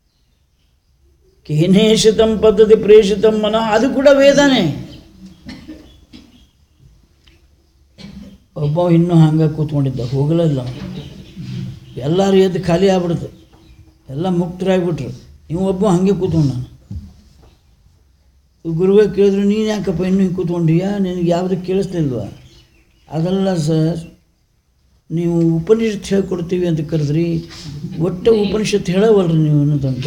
ಕೇನೇಷಿತಂ ಪದ್ಧತಿ ಪ್ರೇಷಿತಂ ಮನ ಅದು ಕೂಡ ವೇದಾನೆ ಒಬ್ಬ ಇನ್ನೂ ಹಂಗೆ ಕೂತ್ಕೊಂಡಿದ್ದ ಹೋಗಲಿಲ್ಲ ಎಲ್ಲರೂ ಎದ್ದು ಖಾಲಿ ಆಗ್ಬಿಡ್ತು ಎಲ್ಲ ಮುಕ್ತರಾಗ್ಬಿಟ್ರು ನೀವು ಒಬ್ಬ ಹಾಗೆ ಕೂತ್ಕೊಂಡು ನಾನು ಗುರುಗಳು ಕೇಳಿದ್ರು ನೀನು ಯಾಕಪ್ಪ ಇನ್ನೂ ಹಿಂಗೆ ಕೂತ್ಕೊಂಡಿಯಾ ನಿನಗೆ ಯಾವುದು ಕೇಳಿಸ್ಲಿಲ್ವ ಅದಲ್ಲ ಸರ್ ನೀವು ಉಪನಿಷತ್ ಹೇಳ್ಕೊಡ್ತೀವಿ ಅಂತ ಕರೆದ್ರಿ ಒಟ್ಟು ಉಪನಿಷತ್ ಹೇಳವಲ್ರಿ ನೀವು ಅನ್ನೋದಂತ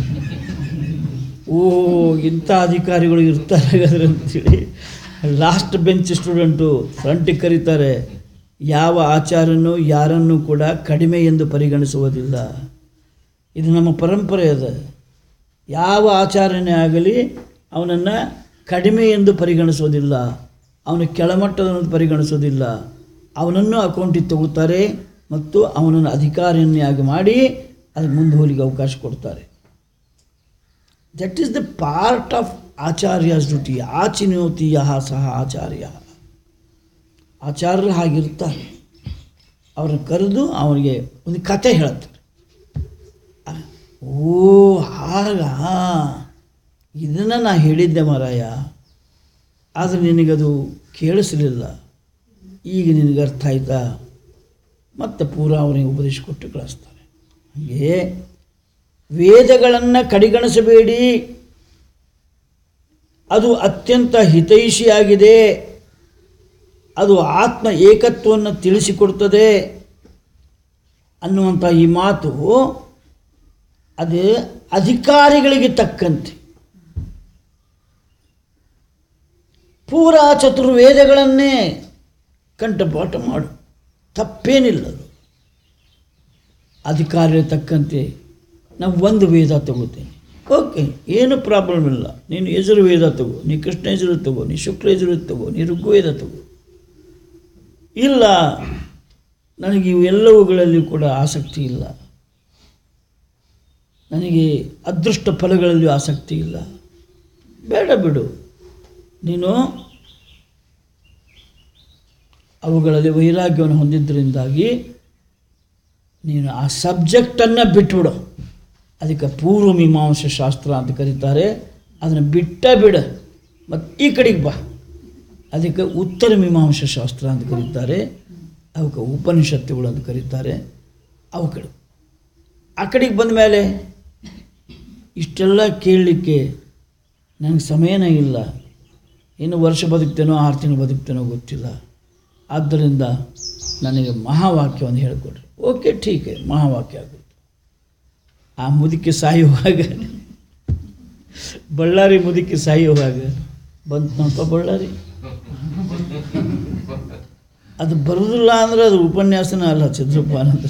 ಓ ಇಂಥ ಅಧಿಕಾರಿಗಳು ಇರ್ತಾರೆ ಹಾಗಾದ್ರೆ ಅಂತೇಳಿ ಲಾಸ್ಟ್ ಬೆಂಚ್ ಸ್ಟೂಡೆಂಟು ಫ್ರಂಟಿಗೆ ಕರೀತಾರೆ ಯಾವ ಆಚಾರನೂ ಯಾರನ್ನೂ ಕೂಡ ಕಡಿಮೆ ಎಂದು ಪರಿಗಣಿಸುವುದಿಲ್ಲ ಇದು ನಮ್ಮ ಪರಂಪರೆ ಅದ ಯಾವ ಆಚಾರನೇ ಆಗಲಿ ಅವನನ್ನು ಕಡಿಮೆ ಎಂದು ಪರಿಗಣಿಸೋದಿಲ್ಲ ಅವನ ಕೆಳಮಟ್ಟದನ್ನು ಪರಿಗಣಿಸೋದಿಲ್ಲ ಅವನನ್ನು ಅಕೌಂಟಿಗೆ ತಗೋತಾರೆ ಮತ್ತು ಅವನನ್ನು ಅಧಿಕಾರಿಯನ್ನಾಗಿ ಮಾಡಿ ಅದಕ್ಕೆ ಮುಂದೆ ಹೋಲಿಗೆ ಅವಕಾಶ ಕೊಡ್ತಾರೆ that is the part of ಆಚಾರ್ಯಸ್ ಡ್ಯೂಟಿ ಆಚಿನೋತಿ ಯಹ ಸಹ ಆಚಾರ್ಯ ಆಚಾರ್ಯರು ಹಾಗಿರ್ತಾರೆ ಅವ್ರನ್ನ ಕರೆದು ಅವನಿಗೆ ಒಂದು ಕತೆ ಹೇಳ್ತಾರೆ ಆ, ಓ ಹಾಗ ಇದನ್ನು ನಾ ಹೇಳಿದ್ದೆ ಮಾರಾಯ ಆದರೆ ನಿನಗದು ಕೇಳಿಸಲಿಲ್ಲ ಈಗ ನಿನಗೆ ಅರ್ಥ ಆಯ್ತಾ ಮತ್ತೆ ಪೂರಾ ಅವನಿಗೆ ಉಪದೇಶ ಕೊಟ್ಟು ಕಳಿಸ್ತಾರೆ ಹಾಗೆ ವೇದಗಳನ್ನು ಕಡೆಗಣಿಸಬೇಡಿ ಅದು ಅತ್ಯಂತ ಹಿತೈಷಿಯಾಗಿದೆ ಅದು ಆತ್ಮ ಏಕತ್ವವನ್ನು ತಿಳಿಸಿಕೊಡ್ತದೆ ಅನ್ನುವಂಥ ಈ ಮಾತು ಅದು ಅಧಿಕಾರಿಗಳಿಗೆ ತಕ್ಕಂತೆ ಪೂರಾ ಚತುರ್ವೇದಗಳನ್ನೇ ಕಂಠಪಾಠ ಮಾಡು ತಪ್ಪೇನಿಲ್ಲ ಅದು ಅಧಿಕಾರಿಯ ತಕ್ಕಂತೆ ನಾವು ಒಂದು ವೇದ ತಗೋತೇನೆ ಓಕೆ ಏನು ಪ್ರಾಬ್ಲಮ್ ಇಲ್ಲ ನೀನು ಯಜುರ್ವೇದ ತಗೋ ನೀ ಕೃಷ್ಣ ಯಜುರ್ ತಗೋ ನೀ ಶುಕ್ಲ ಯಜುರ್ ತಗೋ ನೀ ಋಗ್ವೇದ ತಗೋ ಇಲ್ಲ ನನಗೆ ಇವೆಲ್ಲವುಗಳಲ್ಲಿ ಕೂಡ ಆಸಕ್ತಿ ಇಲ್ಲ ನನಗೆ ಅದೃಷ್ಟ ಫಲಗಳಲ್ಲಿ ಆಸಕ್ತಿ ಇಲ್ಲ ಬೇಡ ಬಿಡು ನೀನು ಅವುಗಳಲ್ಲಿ ವೈರಾಗ್ಯವನ್ನು ಹೊಂದಿದ್ದರಿಂದಾಗಿ ನೀನು ಆ ಸಬ್ಜೆಕ್ಟನ್ನು ಬಿಟ್ಬಿಡು ಅದಕ್ಕೆ ಪೂರ್ವ ಮೀಮಾಂಸೆ ಶಾಸ್ತ್ರ ಅಂತ ಕರೀತಾರೆ ಅದನ್ನು ಬಿಟ್ಟ ಬಿಡ ಮತ್ತು ಈ ಕಡೆಗೆ ಬಾ ಅದಕ್ಕೆ ಉತ್ತರ ಮೀಮಾಂಸೆ ಶಾಸ್ತ್ರ ಅಂತ ಕರೀತಾರೆ ಅವಕ್ಕೆ ಉಪನಿಷತ್ತುಗಳು ಅಂತ ಕರೀತಾರೆ ಅವು ಕಡೆ ಆ ಕಡೆಗೆ ಬಂದ ಮೇಲೆ ಇಷ್ಟೆಲ್ಲ ಕೇಳಲಿಕ್ಕೆ ನನಗೆ ಸಮಯನೇ ಇಲ್ಲ ಇನ್ನು ವರ್ಷ ಬದುಕ್ತೇನೋ ಆರು ತಿಂಗಳು ಬದುಕ್ತೇನೋ ಗೊತ್ತಿಲ್ಲ ಆದ್ದರಿಂದ ನನಗೆ ಮಹಾವಾಕ್ಯವನ್ನು ಹೇಳಿಕೊಡ್ರಿ ಓಕೆ ಠೀಕ್ ಮಹಾವಾಕ್ಯ ಆಗುತ್ತೆ ಆ ಮುದುಕಿ ಸಾಯುವಾಗ ಬಳ್ಳಾರಿ ಮುದುಕಿ ಸಾಯುವಾಗ ಬಂತು ನೋಡಪ್ಪ ಬಳ್ಳಾರಿ ಅದು ಬರೋದಿಲ್ಲ ಅಂದ್ರೆ ಅದು ಉಪನ್ಯಾಸನ ಅಲ್ಲ ಚಂದ್ರಪ್ಪ ಅನ್ನೋದ್ರ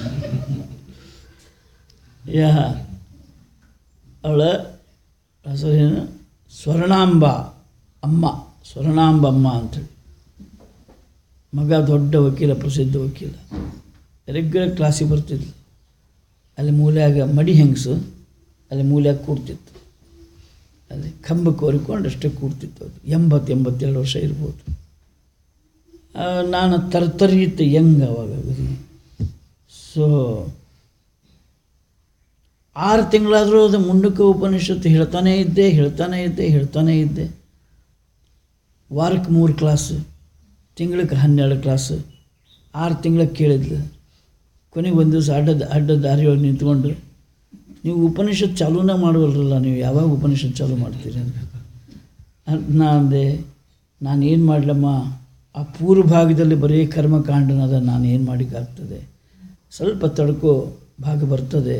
ಯಾ ಅವಳ ಹೆಸರೇನು ಸ್ವರ್ಣಾಂಬ ಅಮ್ಮ ಸ್ವರ್ಣಾಂಬ ಅಮ್ಮ ಅಂತೇಳಿ ಮಗ ದೊಡ್ಡ ವಕೀಲ ಪ್ರಸಿದ್ಧ ವಕೀಲ ರೆಗ್ಯುಲರ್ ಕ್ಲಾಸಿಗೆ ಬರ್ತಿದ್ಲು ಅಲ್ಲಿ ಮೂಲ್ಯಾಗ ಮಡಿ ಹೆಂಗಸು ಅಲ್ಲಿ ಮೂಲ್ಯಾಗ ಕೂಡ್ತಿತ್ತು ಅಲ್ಲಿ ಕಂಬಕ್ಕೆ ಹೊರಿಕೊಂಡು ಅಷ್ಟೇ ಕೂಡ್ತಿತ್ತು ಅದು ಎಂಬತ್ತು ಎಂಬತ್ತೆರಡು ವರ್ಷ ಇರ್ಬೋದು ಆ, ನಾನು ತರ್ತರಿಯುತ್ತೆ ಹೆಂಗೆ ಅವಾಗ ಸೊ ಆರು ತಿಂಗಳಾದರೂ ಅದು ಮುಂಡಕ್ಕೆ ಉಪನಿಷತ್ತು ಹೇಳ್ತಾನೇ ಇದ್ದೆ ಹೇಳ್ತಾನೇ ಇದ್ದೆ ಹೇಳ್ತಾನೇ ಇದ್ದೆ ವಾರಕ್ಕೆ ಮೂರು ಕ್ಲಾಸು ತಿಂಗಳಿಗೆ ಹನ್ನೆರಡು ಕ್ಲಾಸು ಆರು ತಿಂಗಳಿಗೆ ಕೇಳಿದ್ಲು ಕೊನೆಗೆ ಒಂದು ದಿವಸ ಅಡ್ಡದ ಅಡ್ಡ ದಾರಿಯೊಳಗೆ ನಿಂತ್ಕೊಂಡು ನೀವು ಉಪನಿಷತ್ ಚಾಲೂನೇ ಮಾಡುವಲ್ರಲ್ಲ ನೀವು ಯಾವಾಗ ಉಪನಿಷತ್ ಚಾಲೂ ಮಾಡ್ತೀರಿ ಅಂತ ಅದ್ ನಾ ಅಂದೆ ನಾನು ಏನು ಮಾಡಲಮ್ಮ ಆ ಪೂರ್ವ ಭಾಗದಲ್ಲಿ ಬರೀ ಕರ್ಮಕಾಂಡನದ ನಾನು ಏನು ಮಾಡಿಕ್ಕಾಗ್ತದೆ ಸ್ವಲ್ಪ ತಡ್ಕೋ ಭಾಗ ಬರ್ತದೆ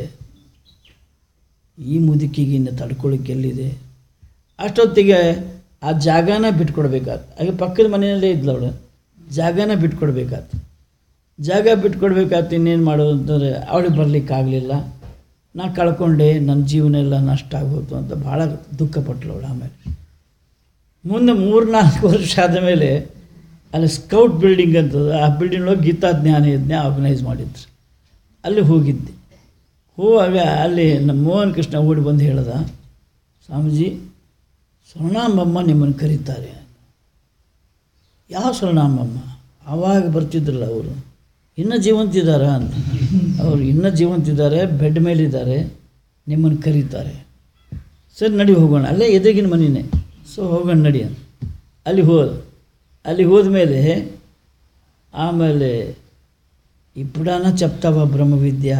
ಈ ಮುದುಕಿಗೆ ಇನ್ನು ತಡ್ಕೊಳ್ಳಿಕ್ಕೆ ಎಲ್ಲಿದೆ ಅಷ್ಟೊತ್ತಿಗೆ ಆ ಜಾಗನ ಬಿಟ್ಕೊಡ್ಬೇಕಾತು ಹಾಗೆ ಪಕ್ಕದ ಮನೆಯಲ್ಲೇ ಇದ್ಲು ಅವಳು ಜಾಗನ ಬಿಟ್ಕೊಡ್ಬೇಕಾತು ಜಾಗ ಬಿಟ್ಕೊಡ್ಬೇಕಾತು ಇನ್ನೇನು ಮಾಡೋದು ಅಂತಂದರೆ ಅವಳಿಗೆ ಬರಲಿಕ್ಕಾಗಲಿಲ್ಲ ನಾ ಕಳ್ಕೊಂಡೆ ನನ್ನ ಜೀವನ ಎಲ್ಲ ನಷ್ಟ ಆಗೋತು ಅಂತ ಭಾಳ ದುಃಖಪಟ್ಲು ಅವಳು ಆಮೇಲೆ ಮುಂದೆ ಮೂರು ನಾಲ್ಕು ವರ್ಷ ಆದ ಮೇಲೆ ಅಲ್ಲಿ ಸ್ಕೌಟ್ ಬಿಲ್ಡಿಂಗ್ ಅಂತದ ಆ ಬಿಲ್ಡಿಂಗ್ ಒಳಗೆ ಗೀತಾ ಜ್ಞಾನ ಯಜ್ಞ ಆರ್ಗನೈಸ್ ಮಾಡಿದ್ರು ಅಲ್ಲಿ ಹೋಗಿದ್ದೆ ಹೋಗುವಾಗ ಅಲ್ಲಿ ನಮ್ಮ ಮೋಹನ್ ಕೃಷ್ಣ ಓಡಿ ಬಂದು ಹೇಳ್ದ ಸ್ವಾಮೀಜಿ ಸ್ವರ್ಣಾಂಬಮ್ಮ ನಿಮ್ಮನ್ನು ಕರೀತಾರೆ ಯಾವ ಸ್ವರ್ಣಾಂಬಮ್ಮ ಆವಾಗ ಬರ್ತಿದ್ರಲ್ಲ ಅವರು ಇನ್ನೂ ಜೀವಂತಿದ್ದಾರಾ ಅಂತ ಅವರು ಇನ್ನೂ ಜೀವಂತಿದ್ದಾರೆ ಬೆಡ್ ಮೇಲಿದ್ದಾರೆ ನಿಮ್ಮನ್ನು ಕರೀತಾರೆ ಸರಿ ನಡಿ ಹೋಗೋಣ ಅಲ್ಲೇ ಎದುರಿಗಿನ ಮನೆಯೇ ಸೊ ಹೋಗೋಣ ನಡಿ ಅಂತ ಅಲ್ಲಿ ಹೋದ ಅಲ್ಲಿ ಹೋದ್ಮೇಲೆ ಆಮೇಲೆ ಈ ಪುಡಾನ ಚಪ್ತವ ಬ್ರಹ್ಮವಿದ್ಯಾ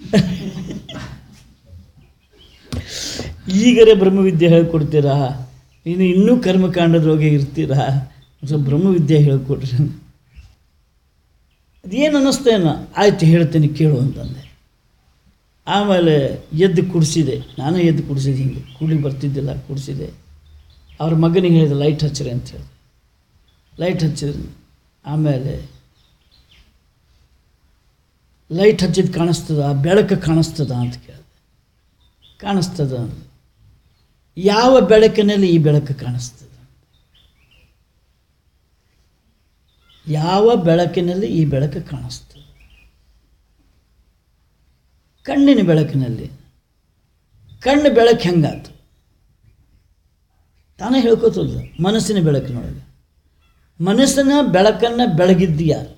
ಈಗರೇ ಬ್ರಹ್ಮವಿದ್ಯೆ ಹೇಳ್ಕೊಡ್ತೀರಾ ಇನ್ನು ಇನ್ನೂ ಕರ್ಮಕಾಂಡದೊಳಗೆ ಇರ್ತೀರಾ ಸ್ವಲ್ಪ ಬ್ರಹ್ಮವಿದ್ಯೆ ಹೇಳ್ಕೊಡ್ರಿ ಅದೇನು ಅನ್ನಿಸ್ತೇನೋ ಆಯ್ತು ಹೇಳ್ತೀನಿ ಕೇಳು ಅಂತಂದೆ ಆಮೇಲೆ ಎದ್ದು ಕುಡಿಸಿದೆ ನಾನೇ ಎದ್ದು ಕುಡಿಸಿದೆ ಹಿಂಗೆ ಕೂಡಿ ಬರ್ತಿದ್ದಿಲ್ಲ ಕುಡಿಸಿದೆ ಅವ್ರ ಮಗನಿಗೆ ಹೇಳಿದೆ ಲೈಟ್ ಹಚ್ಚಿರಿ ಅಂತ ಹೇಳಿದೆ ಲೈಟ್ ಹಚ್ಚಿದ್ರು ಆಮೇಲೆ ಲೈಟ್ ಹಚ್ಚಿದ್ದು ಕಾಣಿಸ್ತದ ಬೆಳಕು ಕಾಣಿಸ್ತದ ಅಂತ ಕೇಳಿದೆ ಕಾಣಿಸ್ತದ ಅಂದೆ. ಯಾವ ಬೆಳಕಿನಲ್ಲಿ ಈ ಬೆಳಕು ಕಾಣಿಸ್ತದ ಯಾವ ಬೆಳಕಿನಲ್ಲಿ ಈ ಬೆಳಕು ಕಾಣಿಸ್ತದೆ ಕಣ್ಣಿನ ಬೆಳಕಿನಲ್ಲಿ ಕಣ್ಣು ಬೆಳಕು ಹೆಂಗಾತು ತಾನೇ ಹೇಳ್ಕೋತದ ಮನಸ್ಸಿನ ಬೆಳಕಿನೊಳಗೆ ಮನಸ್ಸಿನ ಬೆಳಕನ್ನು ಬೆಳಗಿದ್ದು ಯಾರು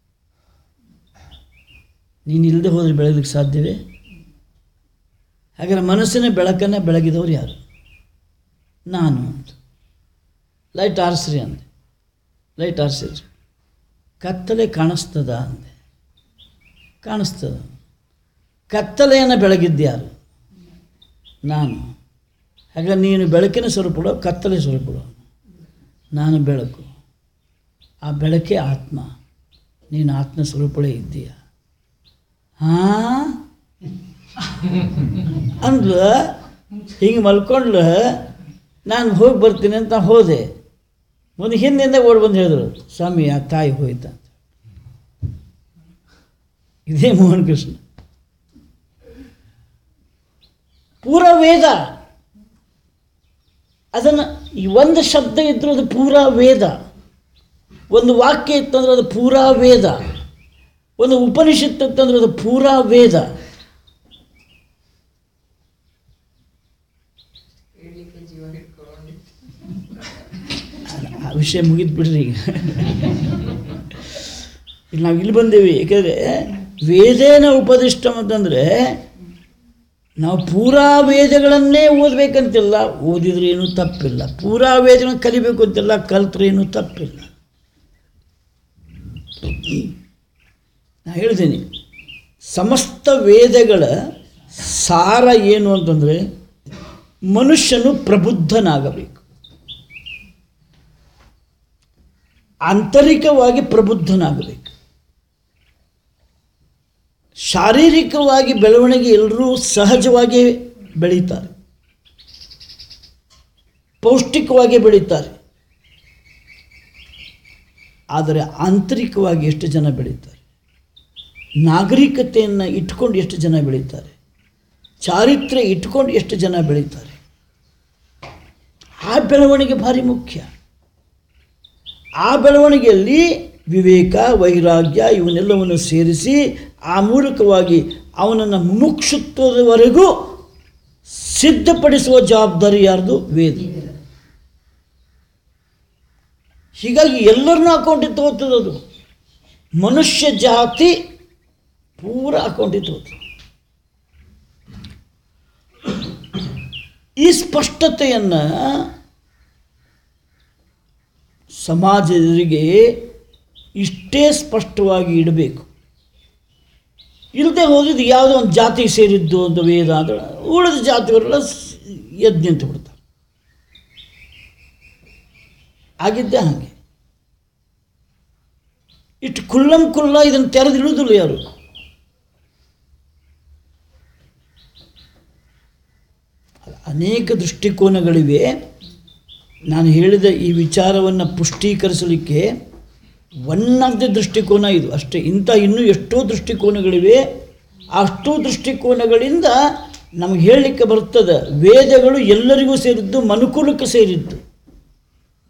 ನೀನು ಇಲ್ಲದೆ ಹೋದರೆ ಬೆಳಗಲಿಕ್ಕೆ ಸಾಧ್ಯವೇ ಹಾಗಾದ್ರೆ ಮನಸ್ಸಿನ ಬೆಳಕನ್ನು ಬೆಳಗಿದವರು ಯಾರು ನಾನು ಅಂತ ಲೈಟ್ ಆರಿಸ್ರಿ ಅಂದೆ ಲೈಟ್ ಆರಿಸಿದ್ರಿ ಕತ್ತಲೆ ಕಾಣಿಸ್ತದ ಅಂದೆ ಕಾಣಿಸ್ತದ ಕತ್ತಲೆಯನ್ನು ಬೆಳಗಿದ್ದ್ಯಾರು ನಾನು ಹಾಗೆ ನೀನು ಬೆಳಕಿನ ಸ್ವರೂಪಗಳು ಕತ್ತಲೆ ಸ್ವರೂಪಗಳು ನಾನು ಬೆಳಕು ಆ ಬೆಳಕೆ ಆತ್ಮ ನೀನು ಆತ್ಮ ಸ್ವರೂಪಗಳೇ ಇದ್ದೀಯ ಹಾಂ ಅಂದ್ಲು ಹಿಂಗೆ ಮಲ್ಕೊಂಡ್ಲು ನಾನು ಹೋಗಿ ಬರ್ತೀನಿ ಅಂತ ಹೋದೆ ಒಂದು ಹಿಂದಿಂದ ಓಡಿ ಬಂದು ಹೇಳಿದ್ರು ಸ್ವಾಮಿ ಆ ತಾಯಿ ಹೋಯ್ತ ಅಂತ ಇದೇ ಮೋಹನ್ ಕೃಷ್ಣ ಪೂರ ವೇದ ಅದನ್ನು ಈ ಒಂದು ಶಬ್ದ ಇದ್ದರೂ ಅದು ಪೂರಾ ವೇದ ಒಂದು ವಾಕ್ಯ ಇತ್ತಂದ್ರೆ ಅದು ಪೂರಾ ವೇದ ಒಂದು ಉಪನಿಷತ್ತು ಇತ್ತಂದ್ರೆ ಅದು ಪೂರಾ ವೇದ ಆ ವಿಷಯ ಮುಗಿದು ಬಿಡ್ರಿ ಈಗ ಇಲ್ಲಿ ನಾವು ಇಲ್ಲಿ ಬಂದೇವಿ ಏಕೆಂದರೆ ವೇದೇನ ಉಪದಿಷ್ಟಂ ಅಂತಂದರೆ ನಾವು ಪೂರಾ ವೇದಗಳನ್ನೇ ಓದಬೇಕಂತಿಲ್ಲ ಓದಿದ್ರೆ ಏನೂ ತಪ್ಪಿಲ್ಲ ಪೂರಾ ವೇದಗಳನ್ನು ಕಲಿಬೇಕು ಅಂತಿಲ್ಲ ಕಲ್ತ್ರೆ ಏನೂ ತಪ್ಪಿಲ್ಲ ನಾ ಹೇಳ್ತೀನಿ ಸಮಸ್ತ ವೇದಗಳ ಸಾರ ಏನು ಅಂತಂದರೆ ಮನುಷ್ಯನು ಪ್ರಬುದ್ಧನಾಗಬೇಕು ಆಂತರಿಕವಾಗಿ ಪ್ರಬುದ್ಧನಾಗಬೇಕು ಶಾರೀರಿಕವಾಗಿ ಬೆಳವಣಿಗೆ ಎಲ್ಲರೂ ಸಹಜವಾಗಿ ಬೆಳೀತಾರೆ ಪೌಷ್ಟಿಕವಾಗಿ ಬೆಳೀತಾರೆ ಆದರೆ ಆಂತರಿಕವಾಗಿ ಎಷ್ಟು ಜನ ಬೆಳೀತಾರೆ ನಾಗರಿಕತೆಯನ್ನು ಇಟ್ಕೊಂಡು ಎಷ್ಟು ಜನ ಬೆಳೀತಾರೆ ಚಾರಿತ್ರ್ಯ ಇಟ್ಕೊಂಡು ಎಷ್ಟು ಜನ ಬೆಳೀತಾರೆ ಆ ಬೆಳವಣಿಗೆ ಭಾರಿ ಮುಖ್ಯ ಆ ಬೆಳವಣಿಗೆಯಲ್ಲಿ ವಿವೇಕ ವೈರಾಗ್ಯ ಇವನ್ನೆಲ್ಲವನ್ನು ಸೇರಿಸಿ ಆ ಮೂಲಕವಾಗಿ ಅವನನ್ನು ಮುಮುಕ್ಷುತ್ವದವರೆಗೂ ಸಿದ್ಧಪಡಿಸುವ ಜವಾಬ್ದಾರಿ ಯಾರ್ದು ವೇದ ಹೀಗಾಗಿ ಎಲ್ಲರನ್ನೂ ಅಕೌಂಟಿಗೆ ತಗೋತದೆ ಅದು ಮನುಷ್ಯ ಜಾತಿ ಪೂರ ಅಕೌಂಟಿಗೆ ತಗೋತದೆ ಈ ಸ್ಪಷ್ಟತೆಯನ್ನು ಸಮಾಜದವರಿಗೆ ಇಷ್ಟೇ ಸ್ಪಷ್ಟವಾಗಿ ಇಡಬೇಕು ಇಲ್ಲದೆ ಹೋದಿದ್ದು ಯಾವುದೋ ಒಂದು ಜಾತಿಗೆ ಸೇರಿದ್ದು ಅಂತ ವೇದ ಅಂದರೆ ಉಳಿದ ಜಾತಿಯವರೆಲ್ಲ ಸ್- ಎದ್ದು ನಿಂತು ಬಿಡ್ತಾರೆ ಆಗಿದ್ದೇ ಹಾಗೆ ಇಷ್ಟು ಕುಲ್ಲಂ ಕುಲ್ಲ ಇದನ್ನು ತೆರೆದಿಡುವುದಿಲ್ಲ ಯಾರು ಅನೇಕ ದೃಷ್ಟಿಕೋನಗಳಿವೆ ನಾನು ಹೇಳಿದ ಈ ವಿಚಾರವನ್ನು ಪುಷ್ಟೀಕರಿಸಲಿಕ್ಕೆ ಒನ್ ಆಫ್ ದಿ ದೃಷ್ಟಿಕೋನ ಇದು ಅಷ್ಟೇ ಇಂಥ ಇನ್ನೂ ಎಷ್ಟೋ ದೃಷ್ಟಿಕೋನಗಳಿವೆ ಅಷ್ಟೋ ದೃಷ್ಟಿಕೋನಗಳಿಂದ ನಮಗೆ ಹೇಳಲಿಕ್ಕೆ ಬರ್ತದೆ ವೇದಗಳು ಎಲ್ಲರಿಗೂ ಸೇರಿದ್ದು ಮನುಕುಲಕ್ಕೆ ಸೇರಿದ್ದು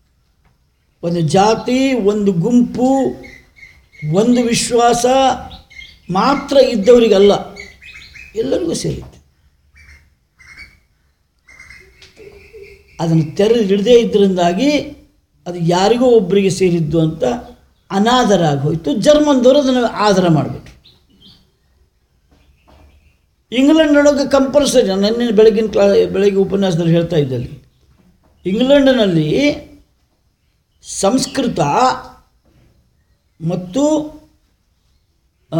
ಒಂದು ಜಾತಿ ಒಂದು ಗುಂಪು ಒಂದು ವಿಶ್ವಾಸ ಮಾತ್ರ ಇದ್ದವರಿಗಲ್ಲ ಎಲ್ಲರಿಗೂ ಸೇರಿತ್ತು ಅದನ್ನು ತೆರೆದು ಹಿಡದೇ ಇದ್ದರಿಂದಾಗಿ ಅದು ಯಾರಿಗೋ ಒಬ್ಬರಿಗೆ ಸೇರಿದ್ದು ಅಂತ ಅನಾದರ ಆಗೋಯ್ತು ಜರ್ಮನ್ದವರು ಅದನ್ನು ಆದರ ಮಾಡಿಬಿಟ್ರು ಇಂಗ್ಲೆಂಡ್ನೊಳಗೆ ಕಂಪಲ್ಸರಿ ನಾನು ನಿನ್ನೆ ಬೆಳಗಿನ ಕ್ಲಾ ಬೆಳಗ್ಗೆ ಉಪನ್ಯಾಸದಲ್ಲಿ ಹೇಳ್ತಾ ಇದ್ದಲ್ಲಿ ಇಂಗ್ಲೆಂಡ್ನಲ್ಲಿ ಸಂಸ್ಕೃತ ಮತ್ತು ಆ,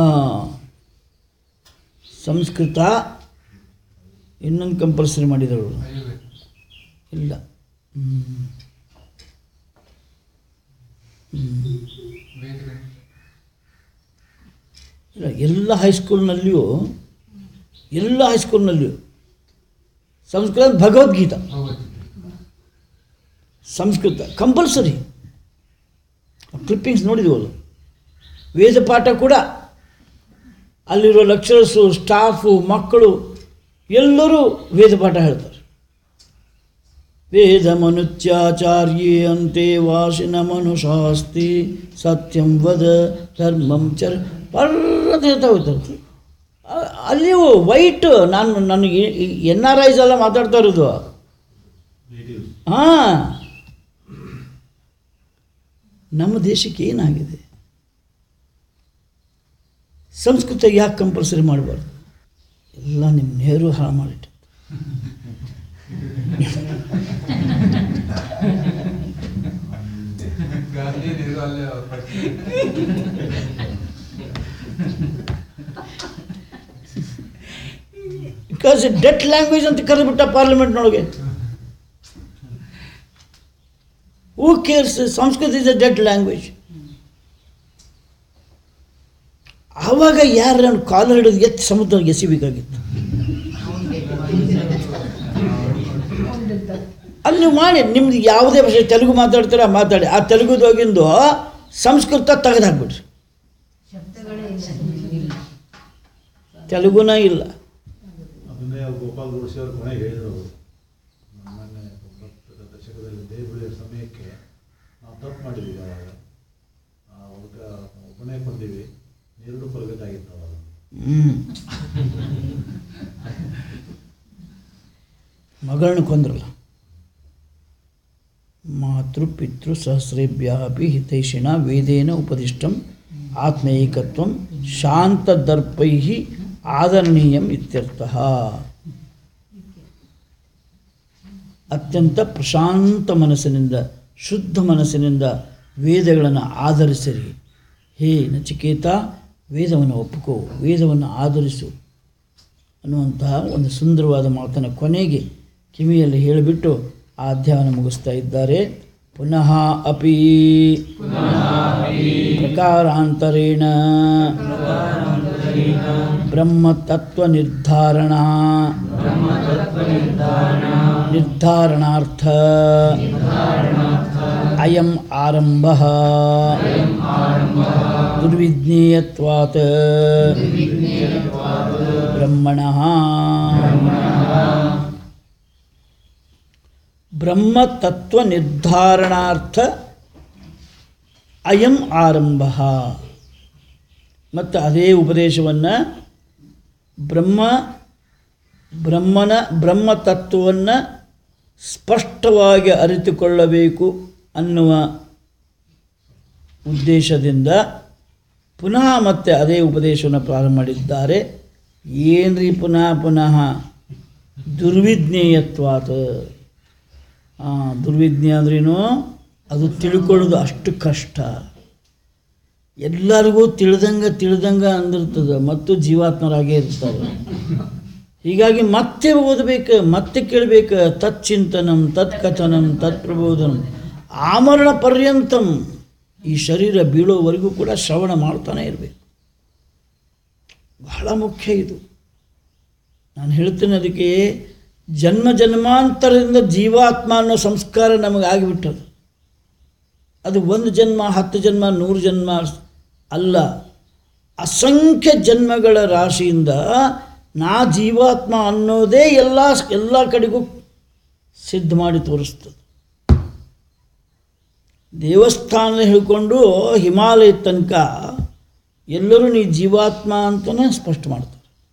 ಸಂಸ್ಕೃತ ಇನ್ನೊಂದು ಕಂಪಲ್ಸರಿ ಮಾಡಿದವರು ಇಲ್ಲ ಹ್ಮ್. ಹ್ಮ್. ಇಲ್ಲ ಎಲ್ಲ ಹೈಸ್ಕೂಲ್ನಲ್ಲಿಯೂ ಎಲ್ಲ ಹೈಸ್ಕೂಲ್ನಲ್ಲಿಯೂ ಸಂಸ್ಕೃತ ಭಗವದ್ಗೀತಾ ಸಂಸ್ಕೃತ ಕಂಪಲ್ಸರಿ ಕ್ಲಿಪ್ಪಿಂಗ್ಸ್ ನೋಡಿದವಲ್ಲ ವೇದ ಪಾಠ ಕೂಡ ಅಲ್ಲಿರೋ ಲೆಕ್ಚರರ್ಸು ಸ್ಟಾಫು ಮಕ್ಕಳು ಎಲ್ಲರೂ ವೇದ ಪಾಠ ಹೇಳ್ತಾರೆ ವೇದ ಮನುತ್ಯಾಚಾರ್ಯೇ ಅಂತೆ ವಾಸಿನ ಮನುಷಾಸ್ತಿ ಸತ್ಯಂ ವದ ಧರ್ಮಂ ಚರ ಪರ್ರತ ಹೇಳ್ತಾ ಹೋಗ್ತಾರೆ ಅ- ಅಲ್ಲಿಯೂ ವೈಟ್ ನಾನು ನನಗೆ ಎನ್ ಆರ್ ಐಸ್ ಎಲ್ಲ ಮಾತಾಡ್ತಾ ಇರೋದು ನೇಟಿವ್ಸ್ ಹಾಂ ನಮ್ಮ ದೇಶಕ್ಕೆ ಏನಾಗಿದೆ ಸಂಸ್ಕೃತ ಯಾಕೆ ಕಂಪಲ್ಸರಿ ಮಾಡಬಾರ್ದು ಎಲ್ಲ ನಿಮ್ಮ ನೆಹರು ಹಾಳು ಮಾಡಿಟ್ಟು ಗಾಂಧಿ ನೆಹರು ಅಲ್ಲೇ ಅವ್ರ ಪಟ್ಟಿ ಬಿಕಾಸ್ ಡೆಟ್ ಲ್ಯಾಂಗ್ವೇಜ್ ಅಂತ ಕರೆದ್ಬಿಟ್ಟ ಪಾರ್ಲಿಮೆಂಟ್ನೊಳಗೆ who cares Sanskrit is a dead language ಆವಾಗ ಯಾರು ಕಾಲರ್ ಹಿಡಿದು ಎತ್ತಿ ಸಮುದ್ರಕ್ಕೆ ಎಸಿಬೇಕಾಗಿತ್ತು ಅಲ್ಲಿ ನೀವು ಮಾಡಿ ನಿಮ್ದು ಯಾವುದೇ ಭಾಷೆ ತೆಲುಗು ಮಾತಾಡ್ತೀರಾ ಮಾತಾಡಿ ಆ ತೆಲುಗುದೋಗಿಂದು ಸಂಸ್ಕೃತ ತೆಗೆದಾಕ್ಬಿಡ್ರಿ ತೆಲುಗುನ ಇಲ್ಲ ಅದನ್ನೇ ಅವ್ರು ಗೋಪಾಲ್ ಗೋಡ್ಸೆ ಅವ್ರು ಕೊನೆಗೆ ಹೇಳಿದ್ರು ಅವರು ಮೊನ್ನೆ ತೊಂಬತ್ತರ ದಶಕದಲ್ಲಿ ದೇವಳಿಯ ಸಮಯಕ್ಕೆ ನಾವು ತಪ್ಪು ಮಾಡಿದ್ದೀವಿ ಅವಾಗ ಆ ಹುಡುಗ ಒಬ್ಬನೇ ಕೊಂದೀವಿ ಎರಡು ಕೊಲ್ಬೇಕಾಗಿತ್ತು ಅವಾಗ ಹ್ಮ್. ಮಗಳನ್ನ ಕೊಂದ್ರಲ್ಲ ಮಾತೃ ಪಿತೃ ಸಹಸ್ರೇಭ್ಯಾಪಿ ಹಿತೈಷಿಣ ವೇದೇನ ಉಪದಿಷ್ಟಂ ಆತ್ಮೈಕತ್ವಂ ಶಾಂತದರ್ಪೈ ಆದರಣೀಯಂ ಇತ್ಯರ್ಥ ಅತ್ಯಂತ ಪ್ರಶಾಂತ ಮನಸ್ಸಿನಿಂದ ಶುದ್ಧ ಮನಸ್ಸಿನಿಂದ ವೇದಗಳನ್ನು ಆಧರಿಸಿರಿ ಹೇ ನಚಿಕೇತ ವೇದವನ್ನು ಒಪ್ಪಿಕೋ ವೇದವನ್ನು ಆಧರಿಸು ಅನ್ನುವಂತಹ ಒಂದು ಸುಂದರವಾದ ಮಾತನ್ನು ಕೊನೆಗೆ ಕಿವಿಯಲ್ಲಿ ಹೇಳಿಬಿಟ್ಟು ಆ ಅಧ್ಯಾಯವನ್ನು ಮುಗಿಸ್ತಾ ಇದ್ದಾರೆ ಪುನಃ ಅಪಿ ಪ್ರಕಾರಾಂತರೇಣ ಬ್ರಹ್ಮತತ್ವ ನಿರ್ಧಾರಣ ನಿರ್ಧಾರಣಾರ್ಥ ಅಯಂ ಆರಂಭ ದುರ್ವಿಜ್ಞೇಯತ್ವಾತ್ ಬ್ರಹ್ಮಣಃ ಬ್ರಹ್ಮತತ್ವ ನಿರ್ಧಾರಣಾರ್ಥ ಅಯಂ ಆರಂಭ ಮತ್ತು ಅದೇ ಉಪದೇಶವನ್ನು ಬ್ರಹ್ಮ ಬ್ರಹ್ಮನ ಬ್ರಹ್ಮತತ್ವವನ್ನು ಸ್ಪಷ್ಟವಾಗಿ ಅರಿತುಕೊಳ್ಳಬೇಕು ಅನ್ನುವ ಉದ್ದೇಶದಿಂದ ಪುನಃ ಮತ್ತೆ ಅದೇ ಉಪದೇಶವನ್ನು ಪ್ರಾರಂಭ ಮಾಡಿದ್ದಾರೆ ಏನ್ರಿ ಪುನಃ ಪುನಃ ದುರ್ವಿಜ್ಞೇಯತ್ವಾತ ಆ, ದುರ್ವಿಜ್ಞೆ ಅಂದ್ರೇನು ಅದು ತಿಳ್ಕೊಳ್ಳೋದು ಅಷ್ಟು ಕಷ್ಟ ಎಲ್ಲರಿಗೂ ತಿಳಿದಂಗೆ ತಿಳಿದಂಗೆ ಅಂದಿರ್ತದೆ ಮತ್ತು ಜೀವಾತ್ಮರಾಗೇ ಇರ್ತಾರೆ ಹೀಗಾಗಿ ಮತ್ತೆ ಓದಬೇಕು ಮತ್ತೆ ಕೇಳಬೇಕು ತಚ್ಚಿಂತನಂ ತತ್ಕಥನಂ ತತ್ಪ್ರಬೋಧನಂ ಆಮರಣ ಪರ್ಯಂತಂ ಈ ಶರೀರ ಬೀಳೋವರೆಗೂ ಕೂಡ ಶ್ರವಣ ಮಾಡ್ತಾನೆ ಇರಬೇಕು ಬಹಳ ಮುಖ್ಯ ಇದು ನಾನು ಹೇಳ್ತೇನೆ ಅದಕ್ಕೆ ಜನ್ಮ ಜನ್ಮಾಂತರದಿಂದ ಜೀವಾತ್ಮ ಅನ್ನೋ ಸಂಸ್ಕಾರ ನಮಗೆ ಆಗಿಬಿಟ್ಟದು ಅದು ಒಂದು ಜನ್ಮ ಹತ್ತು ಜನ್ಮ ನೂರು ಜನ್ಮ ಅಲ್ಲ ಅಸಂಖ್ಯ ಜನ್ಮಗಳ ರಾಶಿಯಿಂದ ನಾ ಜೀವಾತ್ಮ ಅನ್ನೋದೇ ಎಲ್ಲ ಎಲ್ಲ ಕಡೆಗೂ ಸಿದ್ಧ ಮಾಡಿ ತೋರಿಸ್ತದೆ ದೇವಸ್ಥಾನ ಹಿಡ್ಕೊಂಡು ಹಿಮಾಲಯ ತನಕ ಎಲ್ಲರೂ ನೀ ಜೀವಾತ್ಮ ಅಂತಲೇ ಸ್ಪಷ್ಟ ಮಾಡ್ತಾರೆ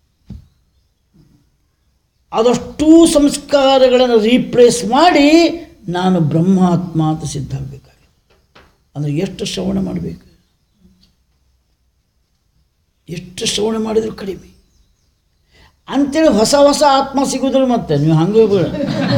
ಅದಷ್ಟೂ ಸಂಸ್ಕಾರಗಳನ್ನು ರೀಪ್ಲೇಸ್ ಮಾಡಿ ನಾನು ಬ್ರಹ್ಮಾತ್ಮ ಅಂತ ಸಿದ್ಧ ಆಗಬೇಕಾಗಿದೆ ಅಂದರೆ ಎಷ್ಟು ಶ್ರವಣ ಮಾಡಬೇಕು ಎಷ್ಟು ಶ್ರವಣ ಮಾಡಿದರೂ ಕಡಿಮೆ ಅಂತೇಳಿ ಹೊಸ ಹೊಸ ಆತ್ಮ ಸಿಗೋದಿಲ್ಲ ಮತ್ತೆ ನೀವು ಹಂಗೆ ಬೇಡ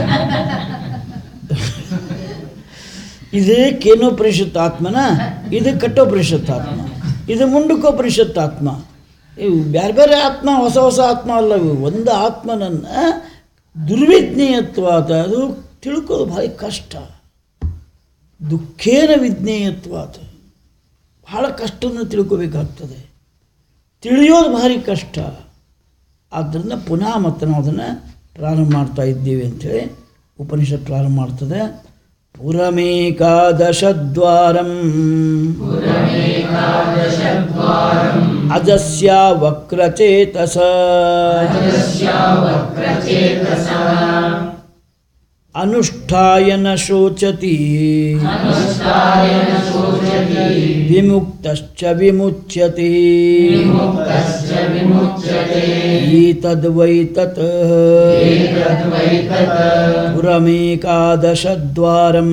ಇದು ಕೇನೋಪನಿಷತ್ ಆತ್ಮನ ಇದು ಕಟ್ಟೋಪನಿಷತ್ ಆತ್ಮ ಇದು ಮುಂಡಕೋಪನಿಷತ್ ಆತ್ಮ ಇವು ಬೇರೆ ಬೇರೆ ಆತ್ಮ ಹೊಸ ಹೊಸ ಆತ್ಮ ಅಲ್ಲ ಇವು ಒಂದು ಆತ್ಮನನ್ನು ದುರ್ವಿಜ್ಞೇಯತ್ವಾದ ಅದು ತಿಳ್ಕೋದು ಭಾರಿ ಕಷ್ಟ ದುಃಖೇನ ವಿಜ್ಞೇಯತ್ವಾದ ಬಹಳ ಕಷ್ಟವನ್ನು ತಿಳ್ಕೋಬೇಕಾಗ್ತದೆ ತಿಳಿಯೋದು ಭಾರಿ ಕಷ್ಟ ಆದ್ದರಿಂದ ಪುನಃ ಮತ್ತೆ ನಾವು ಅದನ್ನು ಪ್ರಾರಂಭ ಮಾಡ್ತಾ ಇದ್ದೀವಿ ಅಂಥೇಳಿ ಉಪನಿಷತ್ ಪ್ರಾರಂಭ ಮಾಡ್ತದೆ ಪುರಮೇಕಾದಶದ್ವಾರಂ ಅಜಸ್ಯ ವಕ್ರಚೇತಸ ಅನುಷ್ಠಾಯನ ಶೋಚತಿ ವಿಮುಕ್ತಶ್ಚ ವಿಮುಚ್ಯತೆ ಈತದ್ವೈ ತತ್ ಪುರಮೇಕಾದಶದ್ವಾರಂ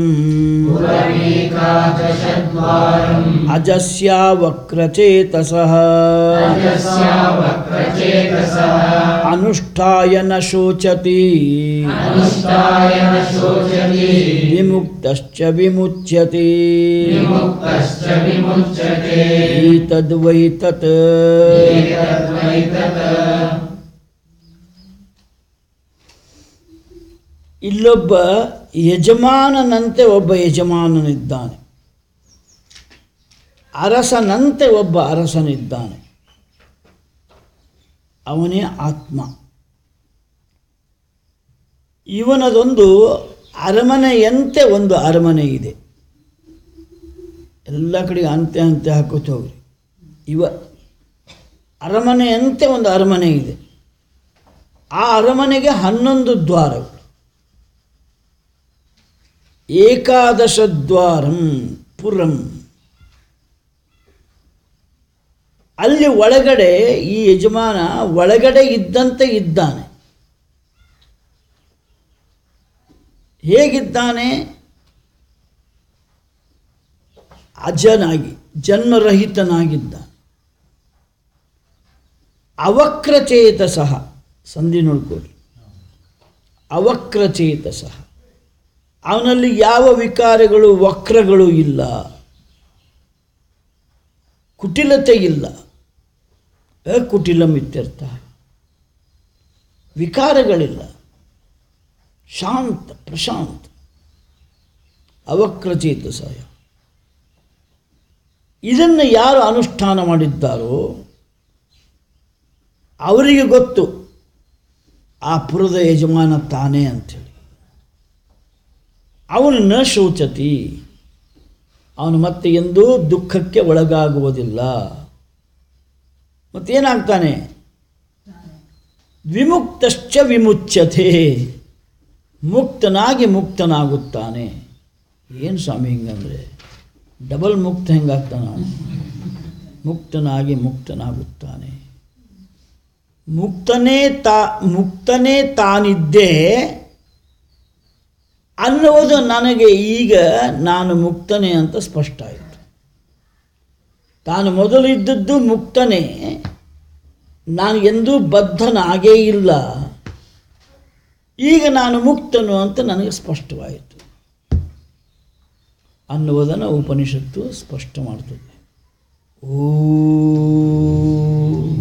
ಅಜಸ್ಯ ವಕ್ರಚೇತಸಃ ಅನುಷ್ಠಾಯನ ಶೋಚತಿ ವಿಮುಕ್ತಶ್ಚ ವಿಮುಚ್ಯತೆ ಈತದ್ವೈ ತತ್ ಇಲ್ಲೊಬ್ಬ ಯಜಮಾನನಂತೆ ಒಬ್ಬ ಯಜಮಾನನಿದ್ದಾನೆ ಅರಸನಂತೆ ಒಬ್ಬ ಅರಸನಿದ್ದಾನೆ ಅವನೇ ಆತ್ಮ ಇವನದೊಂದು ಅರಮನೆಯಂತೆ ಒಂದು ಅರಮನೆ ಇದೆ ಎಲ್ಲ ಕಡೆ ಅಂತೆ ಅಂತೆ ಹಾಕೋತ ಹೋಗ್ರಿ ಇವ ಅರಮನೆಯಂತೆ ಒಂದು ಅರಮನೆ ಇದೆ ಆ ಅರಮನೆಗೆ ಹನ್ನೊಂದು ದ್ವಾರಗಳು ಏಕಾದಶ ದ್ವಾರಂ ಪುರಂ ಅಲ್ಲಿ ಒಳಗಡೆ ಈ ಯಜಮಾನ ಒಳಗಡೆ ಇದ್ದಂತೆ ಇದ್ದಾನೆ ಹೇಗಿದ್ದಾನೆ ಅಜನಾಗಿ ಜನ್ಮರಹಿತನಾಗಿದ್ದಾನೆ ಅವಕ್ರಚೇತ ಸಹ ಸಂಧಿ ನೋಡ್ಕೊಳ್ಳಿ ಅವಕ್ರಚೇತ ಸಹ ಅವನಲ್ಲಿ ಯಾವ ವಿಕಾರಗಳು ವಕ್ರಗಳು ಇಲ್ಲ ಕುಟಿಲತೆ ಇಲ್ಲ ಅಕುಟಿಲಂ ಇತ್ಯರ್ಥ ವಿಕಾರಗಳಿಲ್ಲ ಶಾಂತ ಪ್ರಶಾಂತ ಅವಕ್ರಚೇತ ಸಹ ಇದನ್ನು ಯಾರು ಅನುಷ್ಠಾನ ಮಾಡಿದ್ದಾರೋ ಅವರಿಗೆ ಗೊತ್ತು ಆ ಪುರದ ಯಜಮಾನ ತಾನೇ ಅಂಥೇಳಿ ಅವನು ನ ಶೋಚತಿ ಅವನು ಮತ್ತೆ ಎಂದೂ ದುಃಖಕ್ಕೆ ಒಳಗಾಗುವುದಿಲ್ಲ ಮತ್ತೇನಾಗ್ತಾನೆ ವಿಮುಕ್ತಶ್ಚ ವಿಮುಚ್ಯತೆ ಮುಕ್ತನಾಗಿ ಮುಕ್ತನಾಗುತ್ತಾನೆ ಏನು ಸ್ವಾಮಿ ಹಿಂಗಂದರೆ ಡಬಲ್ ಮುಕ್ತ ಹೆಂಗಾಗ್ತಾನೆ ಅವನು ಮುಕ್ತನಾಗಿ ಮುಕ್ತನಾಗುತ್ತಾನೆ ಮುಕ್ತನೇ ತಾ ಮುಕ್ತನೇ ತಾನಿದ್ದೇ ಅನ್ನುವುದು ನನಗೆ ಈಗ ನಾನು ಮುಕ್ತನೇ ಅಂತ ಸ್ಪಷ್ಟ ಆಯಿತು ತಾನು ಮೊದಲು ಇದ್ದದ್ದು ಮುಕ್ತನೇ ನಾನು ಎಂದೂ ಬದ್ಧನಾಗೇ ಇಲ್ಲ ಈಗ ನಾನು ಮುಕ್ತನು ಅಂತ ನನಗೆ ಸ್ಪಷ್ಟವಾಯಿತು ಅನ್ನುವುದನ್ನು ಉಪನಿಷತ್ತು ಸ್ಪಷ್ಟ ಮಾಡ್ತದೆ ಓಂ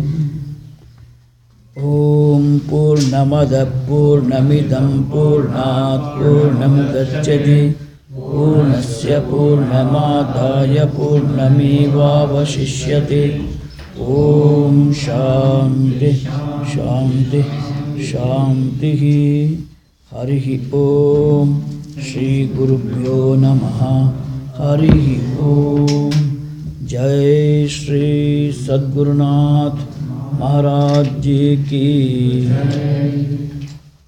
ಓಂ ಪೂರ್ಣಮದ ಪೂರ್ಣಮಿದಂ ಪೂರ್ಣಾತ್ ಪೂರ್ಣಮುದಚ್ಯತೆ ಪೂರ್ಣಸ್ಯ ಪೂರ್ಣಮಾದಾಯ ಪೂರ್ಣಮೇವಾವಶಿಷ್ಯತೆ ಓಂ ಶಾಂತಿ ಶಾಂತಿ ಶಾಂತಿ ಹರಿ ಓಂ ಶ್ರೀ ಗುರುಭ್ಯೋ ನಮಃ ಹರಿ ಓಂ जय श्री सद्गुरुनाथ महाराज जी की